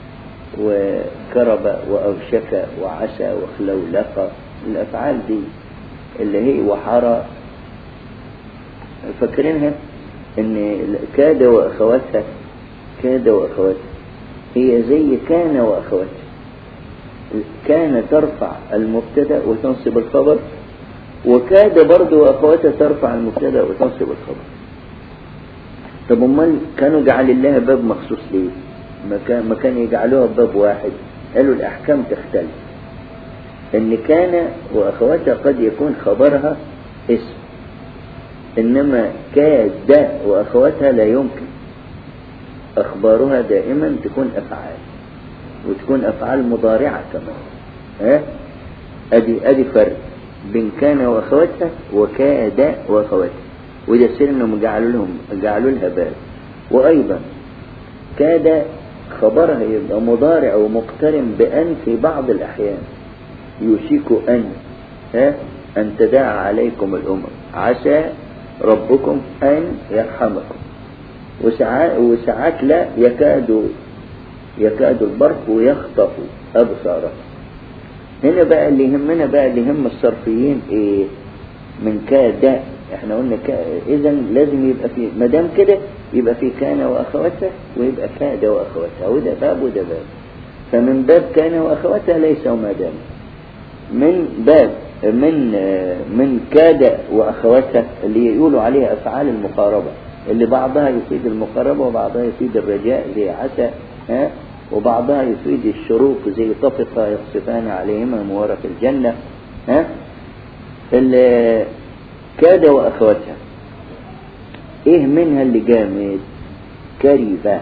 وكرب وأوشك وعسى وخلولق الأفعال دي اللي هي وحرى فاكرينها ان كاد واخواتها كاد واخواتها هي زي كان واخواتها كان ترفع المبتدا وتنصب الخبر وكاد برضه واخواتها ترفع المبتدا وتنصب الخبر طب امال كانوا جعل لها باب مخصوص ليه ما كان ما كان يجعلوها باب واحد قالوا الاحكام تختلف ان كان واخواتها قد يكون خبرها اسم انما كاد واخواتها لا يمكن اخبارها دائما تكون افعال وتكون افعال مضارعه كمان ها ادي ادي فرق بين كان واخواتها وكاد واخواتها وده سر انهم جعلوا لهم جعلوا لها باب وايضا كاد خبرها يبقى مضارع ومقترن بأن في بعض الأحيان يوشك أن ها أن تداعى عليكم الأمم عسى ربكم أن يرحمكم وساعات, وساعات لا يكاد يكاد البرق يخطف أبصارهم هنا بقى اللي يهمنا بقى اللي يهم الصرفيين ايه من كاد احنا قلنا اذا لازم يبقى في ما دام كده يبقى في كان واخواتها ويبقى كاد واخواتها وده باب وده باب فمن باب كان واخواتها ليس وما دام من باب من من كاد واخواتها اللي يقولوا عليها افعال المقاربه اللي بعضها يفيد المقاربه وبعضها يفيد الرجاء زي عسى ها وبعضها يفيد الشروق زي طفق يخصفان عليهما من ورق الجنه ها اللي كاد واخواتها ايه منها اللي جامد كربة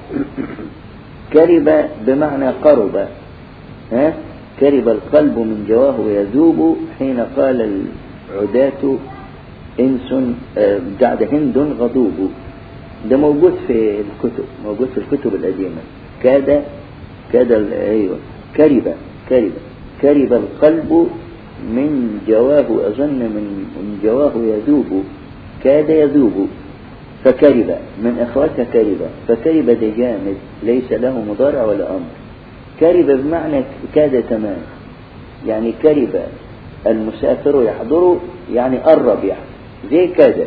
كربة بمعنى قرب ها كرب القلب من جواه يذوب حين قال العداة انس بعد هند غضوب ده موجود في الكتب موجود في الكتب القديمة كاد كاد ايوه كرب كرب كرب القلب من جواه أظن من, من جواه يذوب كاد يذوب فكرب من أخواتها كرب فكرب ده جامد ليس له مضارع ولا أمر كرب بمعنى كاد تمام يعني كرب المسافر يحضر يعني قرب يحضر زي كاد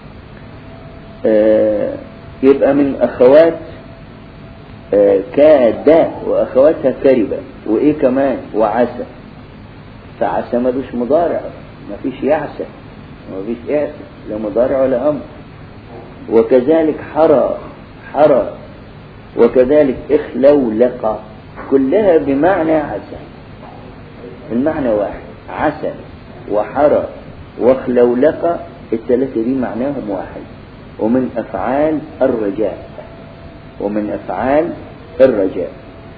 آه يبقى من أخوات آه كاد وأخواتها كربة وإيه كمان وعسى فعسى ملوش مضارع ما فيش يعسى ما فيش يعسى لا مضارع ولا أمر وكذلك حرى حرى وكذلك اخلولق كلها بمعنى عسى المعنى واحد عسى وحرى واخلولق الثلاثة دي معناهم واحد ومن أفعال الرجاء ومن أفعال الرجاء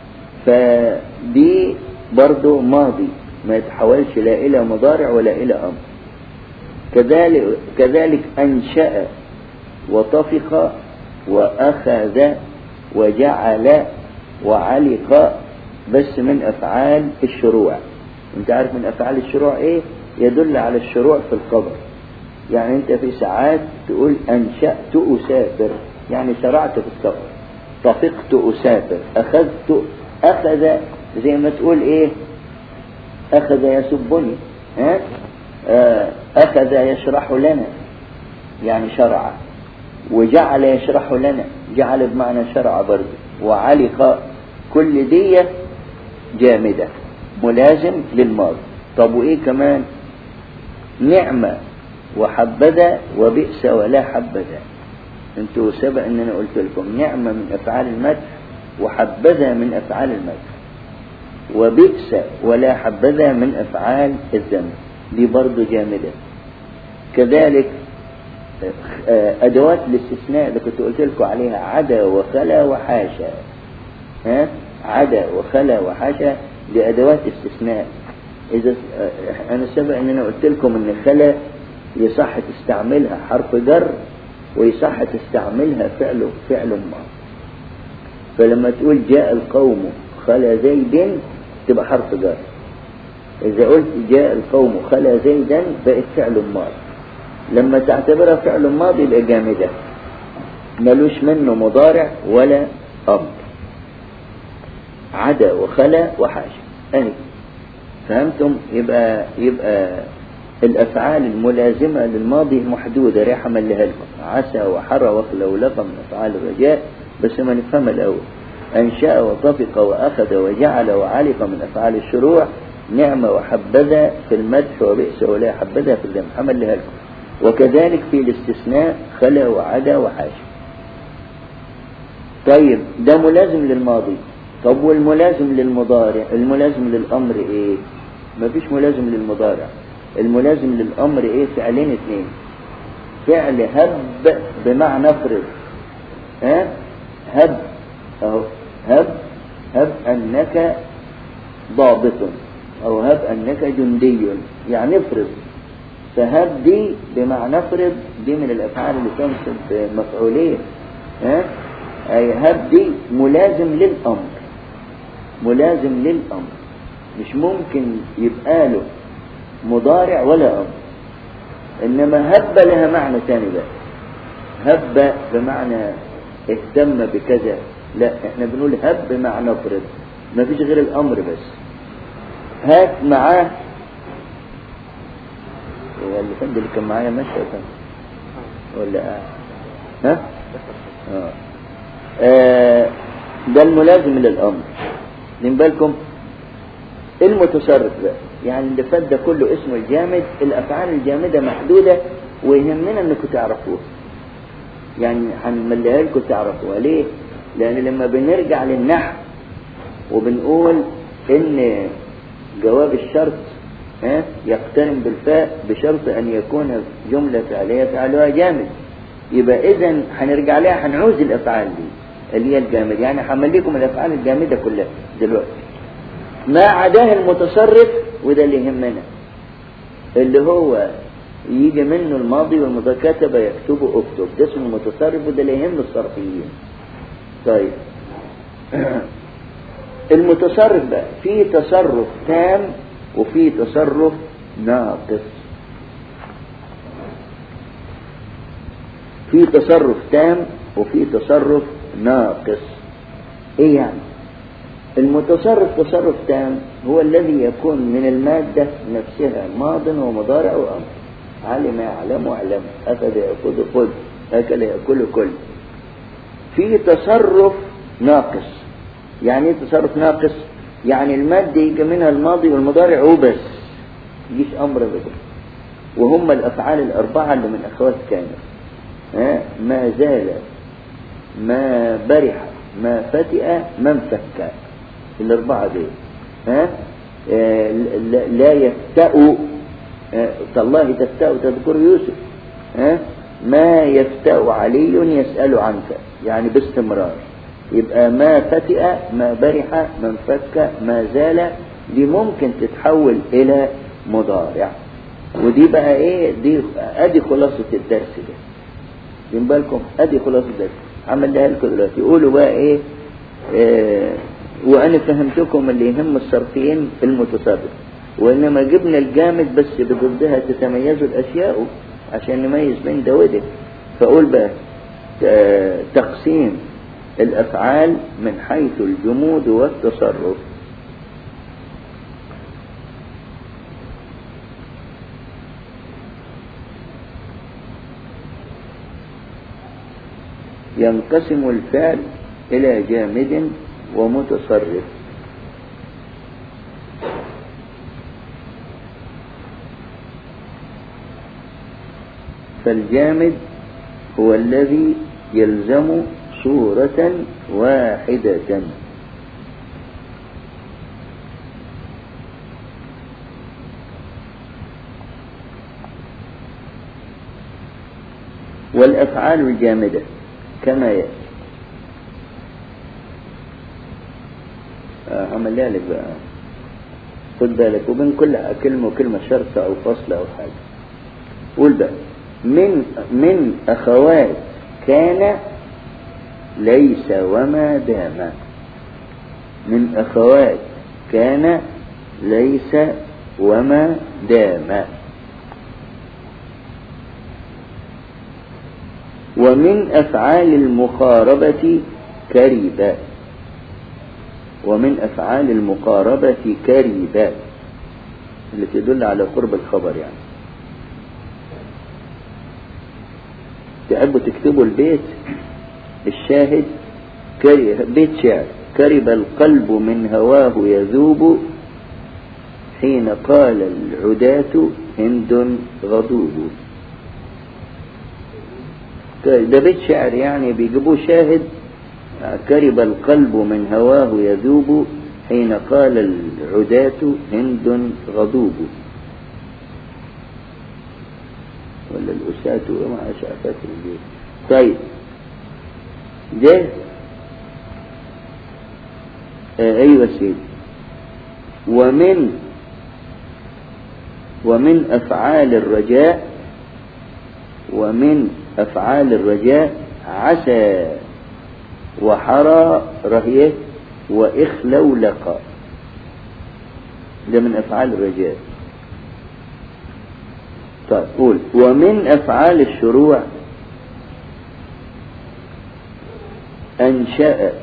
فدي برضو ماضي ما يتحولش لا إلى مضارع ولا إلى أمر كذلك, كذلك أنشأ وطفق وأخذ وجعل وعلق بس من أفعال الشروع انت عارف من أفعال الشروع ايه يدل على الشروع في الخبر يعني انت في ساعات تقول أنشأت أسافر يعني شرعت في السفر طفقت أسافر أخذت أخذ زي ما تقول ايه أخذ يسبني ها أخذ يشرح لنا يعني شرع وجعل يشرح لنا جعل بمعنى شرع برضه وعلق كل دي جامدة ملازم للماضي طب وإيه كمان نعمة وحبذا وبئس ولا حبذا انتوا سبق ان انا قلت لكم نعمة من افعال المدح وحبذا من افعال المدح وبئس ولا حبذا من افعال الذم دي برضه جامدة كذلك ادوات الاستثناء اللي كنت قلت لكم عليها عدا وخلا وحاشا ها عدا وخلا وحاشا دي ادوات استثناء اذا انا سبق ان انا قلت لكم ان خلا يصح تستعملها حرف جر ويصح تستعملها فعل فعل ما فلما تقول جاء القوم خلا زيد تبقى حرف جر إذا قلت جاء القوم خلا زيدا بقت فعل ماضي لما تعتبرها فعل ماضي يبقى جامدة ملوش منه مضارع ولا أمر عدا وخلا وحاشا أهي فهمتم يبقى يبقى الأفعال الملازمة للماضي محدودة ريحة ملها لكم عسى وحرى وخلا ولقى من أفعال الرجاء بس ما نفهمها الأول أنشأ وطفق وأخذ وجعل وعلق من أفعال الشروع نعمة وحبذا في المدح وبئس ولا حبذا في الذم حملها لكم وكذلك في الاستثناء خلا وعدا وحاشا طيب ده ملازم للماضي طب والملازم للمضارع الملازم للأمر ايه مفيش ملازم للمضارع الملازم للأمر ايه فعلين اثنين فعل هب بمعنى افرض ها هب اهو هب هب انك ضابط او هب انك جندي يعني افرض فهب دي بمعنى افرض دي من الافعال اللي تنصب مفعوليه ها اي هب دي ملازم للامر ملازم للامر مش ممكن يبقى له مضارع ولا امر انما هب لها معنى ثاني بقى هب بمعنى اهتم بكذا لا احنا بنقول هب بمعنى افرض ما فيش غير الامر بس هات معاه هو اللي كان اللي كان معايا ماشي ولا كان ولا آه. ها آه. آه. ده الملازم للامر من بالكم المتصرف بقى يعني اللي فات ده كله اسمه الجامد الافعال الجامده محدوده ويهمنا انكم تعرفوها يعني هنمليها لكم تعرفوها ليه لان لما بنرجع للنحو وبنقول ان جواب الشرط ها يقترن بالفاء بشرط ان يكون جمله فعليه فعلها جامد يبقى اذا هنرجع لها هنعوز الافعال دي اللي هي الجامد يعني همليكم الافعال الجامده كلها دلوقتي ما عداه المتصرف وده اللي يهمنا اللي هو يجي منه الماضي والمضارع كتب يكتب اكتب ده اسمه المتصرف وده اللي يهم الصرفيين طيب المتصرف بقى في تصرف تام وفي تصرف ناقص في تصرف تام وفي تصرف ناقص ايه يعني المتصرف تصرف تام هو الذي يكون من المادة نفسها ماض ومضارع وأمر علم يعلم واعلم أخذ يأخذ خذ أكل يأكل كل في تصرف ناقص يعني ايه تصرف ناقص يعني المادة يجي منها الماضي والمضارع وبس يجيش أمر بده وهم الأفعال الأربعة اللي من أخوات كانت ها ما زال ما برح ما فتئ ما انفك الأربعة دي ها آه لا يفتأ آه تالله تفتأ تذكر يوسف ها ما يفتأ علي يسأل عنك يعني باستمرار يبقى ما فتئ ما برح ما انفك ما زال دي ممكن تتحول إلى مضارع ودي بقى ايه دي ادي خلاصة الدرس ده من بالكم ادي خلاصة الدرس عملها لكم دلوقتي قولوا بقى ايه آه وانا فهمتكم اللي يهم الصرفيين المتصرف وانما جبنا الجامد بس بضدها تتميز الاشياء عشان نميز بين ده وده فاقول بقى تقسيم الافعال من حيث الجمود والتصرف ينقسم الفعل الى جامد ومتصرف فالجامد هو الذي يلزم صورة واحدة والأفعال الجامدة كما يأتي عملها لك بقى خد بالك وبين كل كلمة وكلمة شرط أو فصل أو حاجة قول بقى من من أخوات كان ليس وما دام من أخوات كان ليس وما دام ومن أفعال المقاربة كربا ومن أفعال المقاربة كربا اللي تدل على قرب الخبر يعني تحبوا تكتبوا البيت الشاهد بيت شعر كرب القلب من هواه يذوب حين قال العداة هند غضوب ده بيت شعر يعني بيجيبوه شاهد كرب القلب من هواه يذوب حين قال العداة هند غضوب ولا الأساة وما أشعفت البيت طيب ده آه أيوة سيدي ومن ومن أفعال الرجاء ومن أفعال الرجاء عسى وحرى رهيه وإخلولق ده من أفعال الرجاء طيب قول ومن أفعال الشروع أنشأ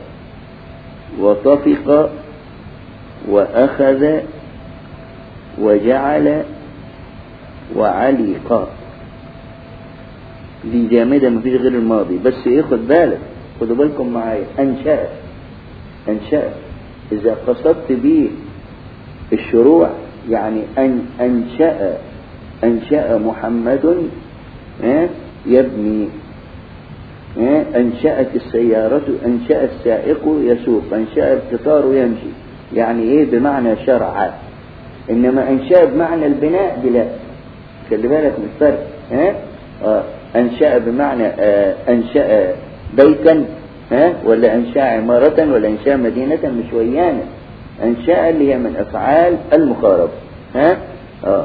وطفق وأخذ وجعل وعلق دي جامدة مفيش غير الماضي بس ايه خد بالك خدوا بالكم معايا أنشأ أنشأ إذا قصدت به الشروع يعني أن أنشأ أنشأ محمد اه يبني اه أنشأت السيارة أنشأ السائق يسوق أنشأ القطار يمشي يعني إيه بمعنى شرع إنما أنشأ بمعنى البناء بلا خلي بالك من الفرق ها آه أنشأ بمعنى آه أنشأ بيتا ها ولا أنشأ عمارة ولا أنشأ مدينة مش ويانا أنشأ اللي هي من أفعال المقاربة ها آه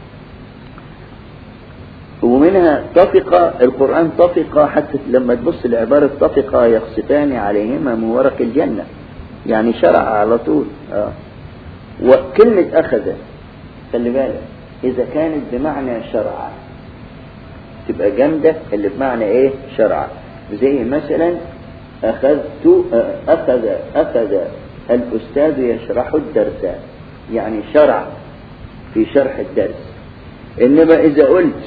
ومنها طفق القرآن طفق حتى لما تبص لعبارة طفق يخصفان عليهما من ورق الجنة يعني شرع على طول آه. وكلمة أخذ خلي بالك إذا كانت بمعنى شرع تبقى جامدة اللي بمعنى إيه شرع زي مثلا أخذت أخذ أخذ الأستاذ يشرح الدرس يعني شرع في شرح الدرس إنما إذا قلت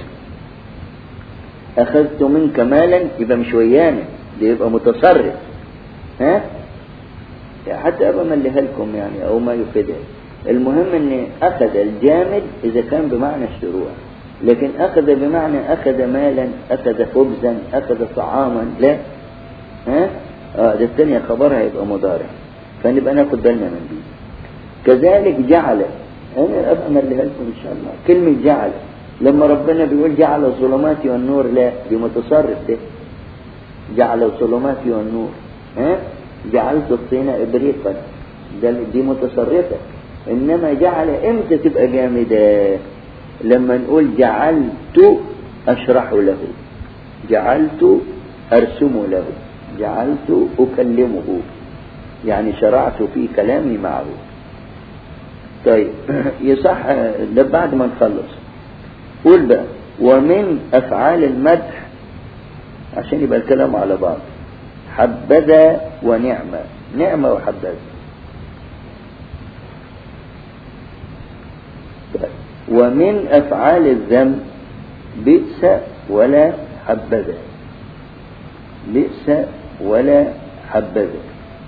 أخذت منك مالا يبقى مش ويانا ده يبقى متصرف ها حتى أبقى مليها لكم يعني أو ما يفيدها المهم ان اخذ الجامد اذا كان بمعنى الشروع لكن اخذ بمعنى اخذ مالا اخذ خبزا اخذ طعاما لا ها اه ده الثانية خبرها يبقى مضارع فنبقى ناخد بالنا من دي كذلك جعل انا ابقى مليها لكم ان شاء الله كلمة جعل لما ربنا بيقول جعل الظلمات والنور لا دي متصرف ده جعل الظلمات والنور ها جعلت الطين ابريقا ده دي متصرفة انما جعل امتى تبقى جامدة لما نقول جعلت اشرح له جعلت ارسم له جعلت اكلمه يعني شرعت في كلامي معه طيب يصح ده بعد ما نخلص قول بقى ومن افعال المدح عشان يبقى الكلام على بعض حبذا ونعمة نعمة وحبذا ومن أفعال الذنب بئس ولا حبذا بئس ولا حبذا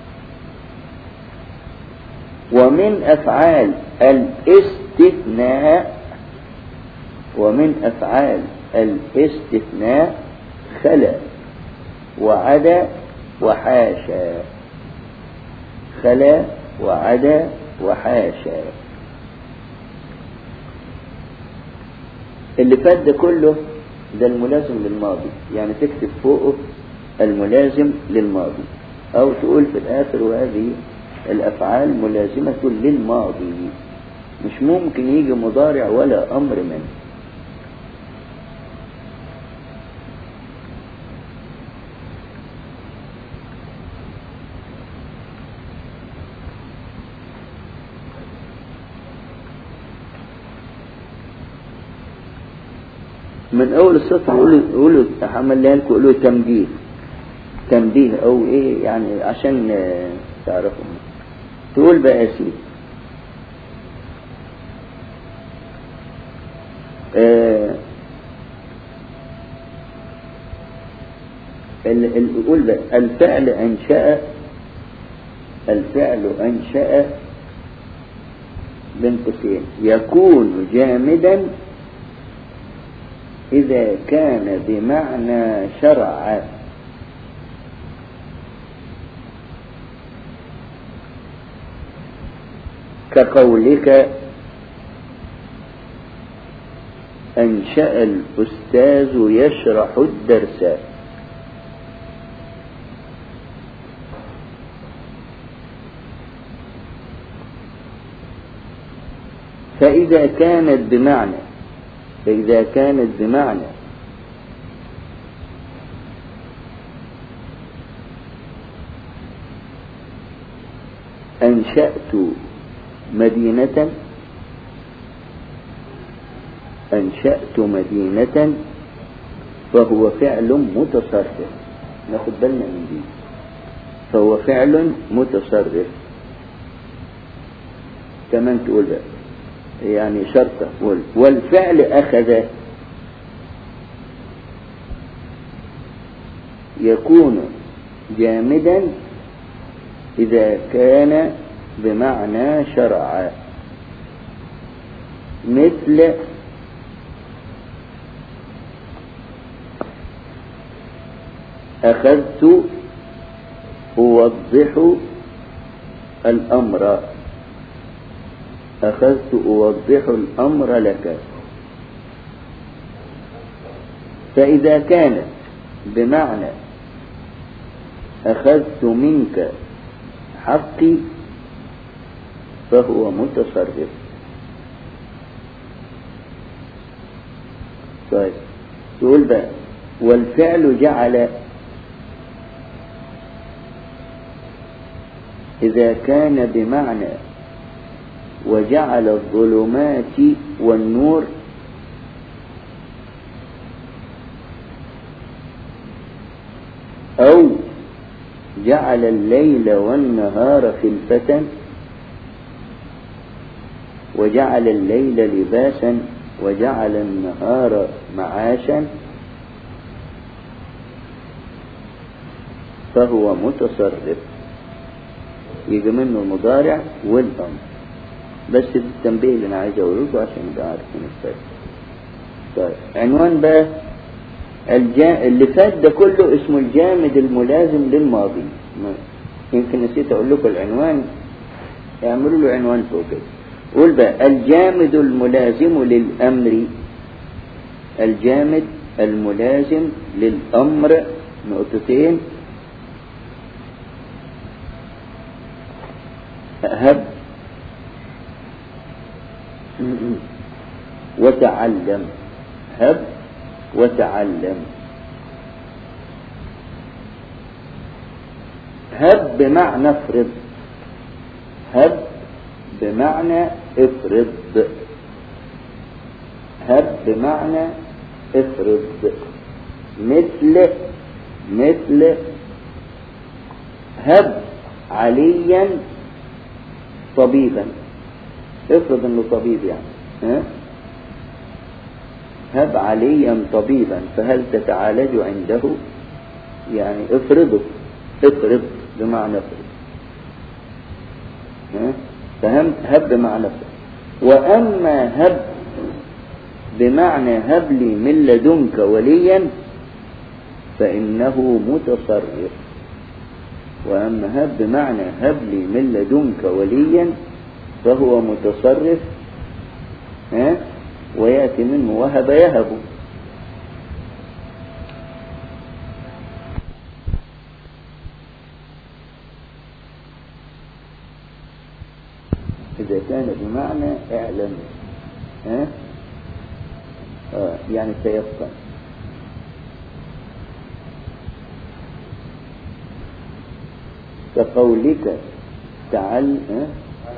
ومن أفعال الاستثناء ومن أفعال الاستثناء خلا وعدا وحاشا خلا وعدا وحاشا اللي فات ده كله ده الملازم للماضي يعني تكتب فوقه الملازم للماضي او تقول في الاخر وهذه الافعال ملازمة للماضي مش ممكن يجي مضارع ولا امر منه من اول السطر قولوا قولوا هعملها لكم قولوا تنبيه تنبيه او ايه يعني عشان تعرفوا تقول بقى يا سيدي آه قول بقى الفعل انشأ الفعل انشأ بين قوسين يكون جامدا إذا كان بمعنى شرع كقولك أنشأ الأستاذ يشرح الدرس فإذا كانت بمعنى فإذا كانت بمعنى أنشأت مدينة أنشأت مدينة فهو فعل متصرف ناخد بالنا من دي فهو فعل متصرف كمان تقول بقى يعني شرطة وال- والفعل أخذ يكون جامدا إذا كان بمعنى شرع مثل أخذت أوضح الأمر أخذت أوضح الأمر لك فإذا كانت بمعنى أخذت منك حقي فهو متصرف طيب تقول بقى والفعل جعل إذا كان بمعنى وجعل الظلمات والنور أو جعل الليل والنهار خلفة وجعل الليل لباسا وجعل النهار معاشا فهو متصرف يجي منه المضارع والأمر بس ده التنبيه اللي أنا عايز أقوله لكم عشان نبقى عارفين الفرق طيب عنوان بقى الجا... اللي فات ده كله اسمه الجامد الملازم للماضي ما- يمكن نسيت أقول لكم العنوان اعملوا له عنوان فوق كده قول بقى الجامد الملازم للأمر الجامد الملازم للأمر نقطتين هب وتعلم هب وتعلم هب بمعنى افرض هب بمعنى افرض هب بمعنى افرض مثل مثل هب عليا طبيبا افرض انه طبيب يعني ها؟ هب عليا طبيبا فهل تتعالج عنده يعني افرضه افرض بمعنى افرض ها؟ فهم هب بمعنى افرض واما هب بمعنى هب لي من لدنك وليا فانه متصرف واما هب بمعنى هب لي من لدنك وليا فهو متصرف ها ويأتي منه وهب يهب إذا كان بمعنى اعلم ها آه يعني تيقن كقولك تعل ها؟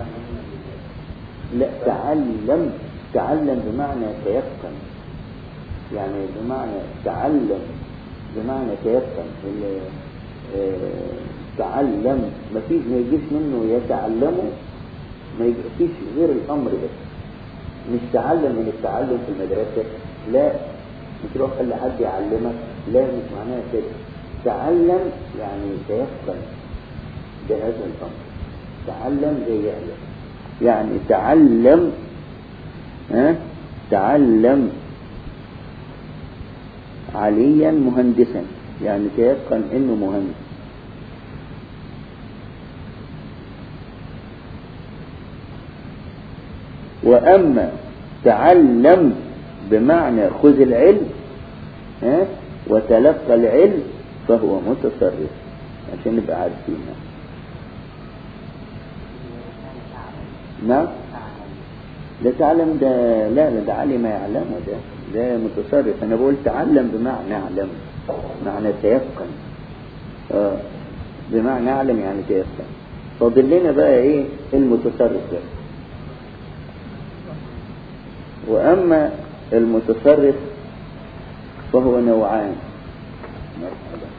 لا تعلم تعلم بمعنى تيقن يعني بمعنى تعلم بمعنى تيقن ال- آه، تعلم ما فيش ما يجيش منه يتعلمه ما يجيش غير الامر بس مش تعلم من التعلم في المدرسة لا مش روح خلي حد يعلمك لا مش معناها كده تعلم يعني تيقن بهذا الامر تعلم زي يعلم يعني تعلم ها تعلم عليا مهندسا يعني تيقن انه مهندس واما تعلم بمعنى خذ العلم ها وتلقى العلم فهو متصرف عشان نبقى عارفين نعم ده تعلم ده لا لا ده علم يعلمه ده ده متصرف انا بقول تعلم بمعنى اعلم معنى تيقن اه بمعنى اعلم يعني تيقن فاضل لنا بقى ايه المتصرف ده واما المتصرف فهو نوعان مرحبا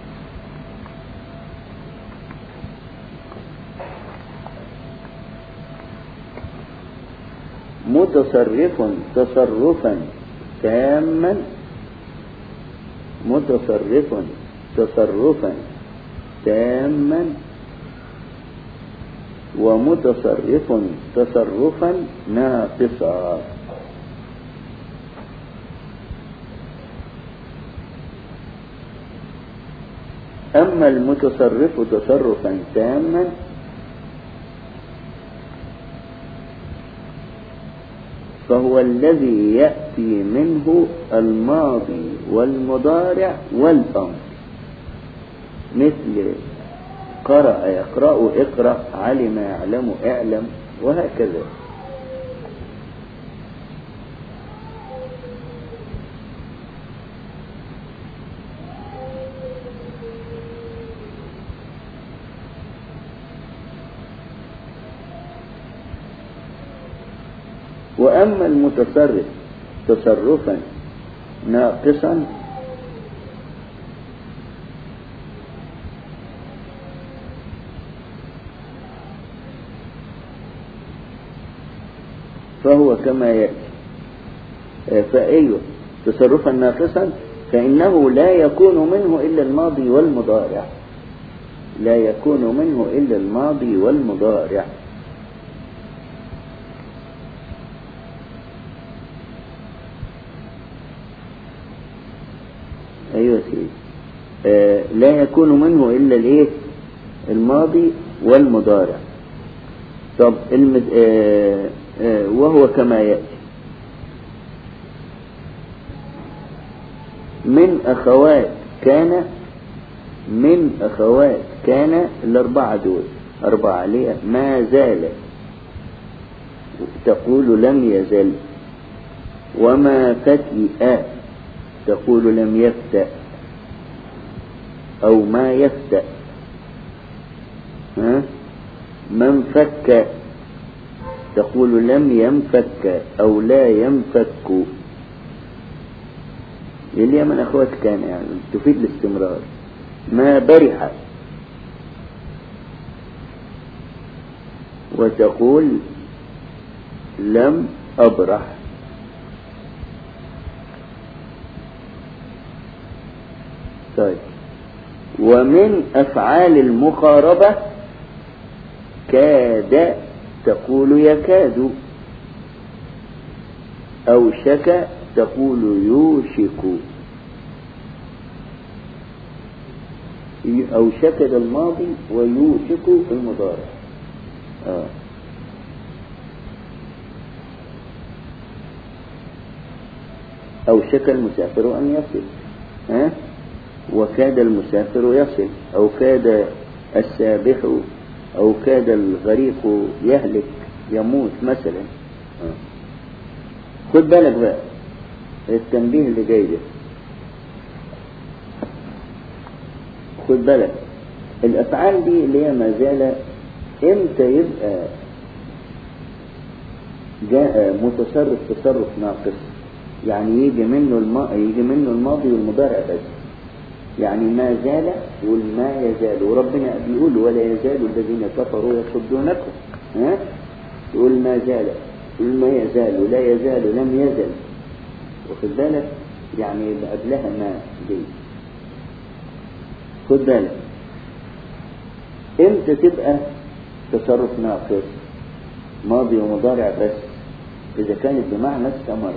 متصرف تصرفا تاما متصرف تصرفا تاما ومتصرف تصرفا ناقصا أما المتصرف تصرفا تاما فهو الذي يأتي منه الماضي والمضارع والأمر مثل قرأ يقرأ اقرأ علم يعلم اعلم وهكذا وأما المتصرف تصرفا ناقصا فهو كما يأتي فأيوه تصرفا ناقصا فإنه لا يكون منه إلا الماضي والمضارع لا يكون منه إلا الماضي والمضارع ايوه سيدي آه لا يكون منه الا الايه الماضي والمضارع طب المد... آه آه وهو كما ياتي من اخوات كان من اخوات كان الاربعه دول اربعه ليه ما زال تقول لم يزل وما فتئ تقول لم يفتأ أو ما يفتأ ها من فك تقول لم ينفك أو لا ينفك اللي من أخوات كان يعني تفيد الاستمرار ما برح وتقول لم أبرح طيب ومن أفعال المقاربة كاد تقول يكاد أو شك تقول يوشك أو شكد الماضي ويوشك المضارع آه. أو شك المسافر أن يصل ها آه؟ وكاد المسافر يصل أو كاد السابح أو كاد الغريق يهلك يموت مثلا خد بالك بقى التنبيه اللي جاي ده خد بالك الأفعال دي اللي هي ما زال امتى يبقى جاء متصرف تصرف ناقص يعني يجي منه الما... يجي منه الماضي والمضارع بس يعني ما زال يقول ما يزال وربنا بيقول ولا يزال الذين كفروا يصدونكم ها يقول ما زال يقول ما يزال ولا يزال لم يزل واخد بالك يعني يبقى قبلها ما دي خد بالك امتى تبقى تصرف ناقص ماضي ومضارع بس اذا كانت بمعنى استمر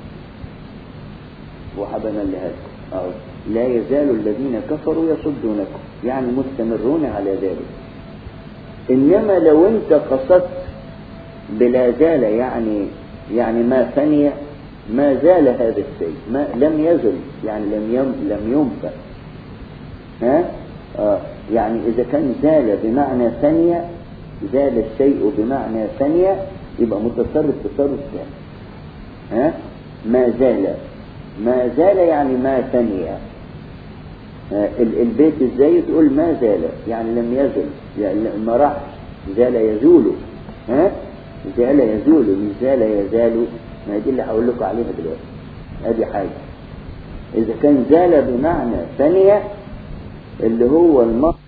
وحبنا لهذا أو لا يزال الذين كفروا يصدونكم يعني مستمرون على ذلك إنما لو أنت قصدت بلا زال يعني يعني ما فني ما زال هذا الشيء ما لم يزل يعني لم يم لم ينفع ها آه يعني إذا كان زال بمعنى فني زال الشيء بمعنى فني يبقى متصرف تصرف ثاني ها ما زال ما زال يعني ما ثني آه، ال- البيت ازاي تقول ما زال يعني لم يزل يعني ما راحش زال يزول ها زال يزول مش زال يزال ما دي اللي هقول لكم عليها دلوقتي ادي حاجه اذا كان زال بمعنى ثانيه اللي هو المصدر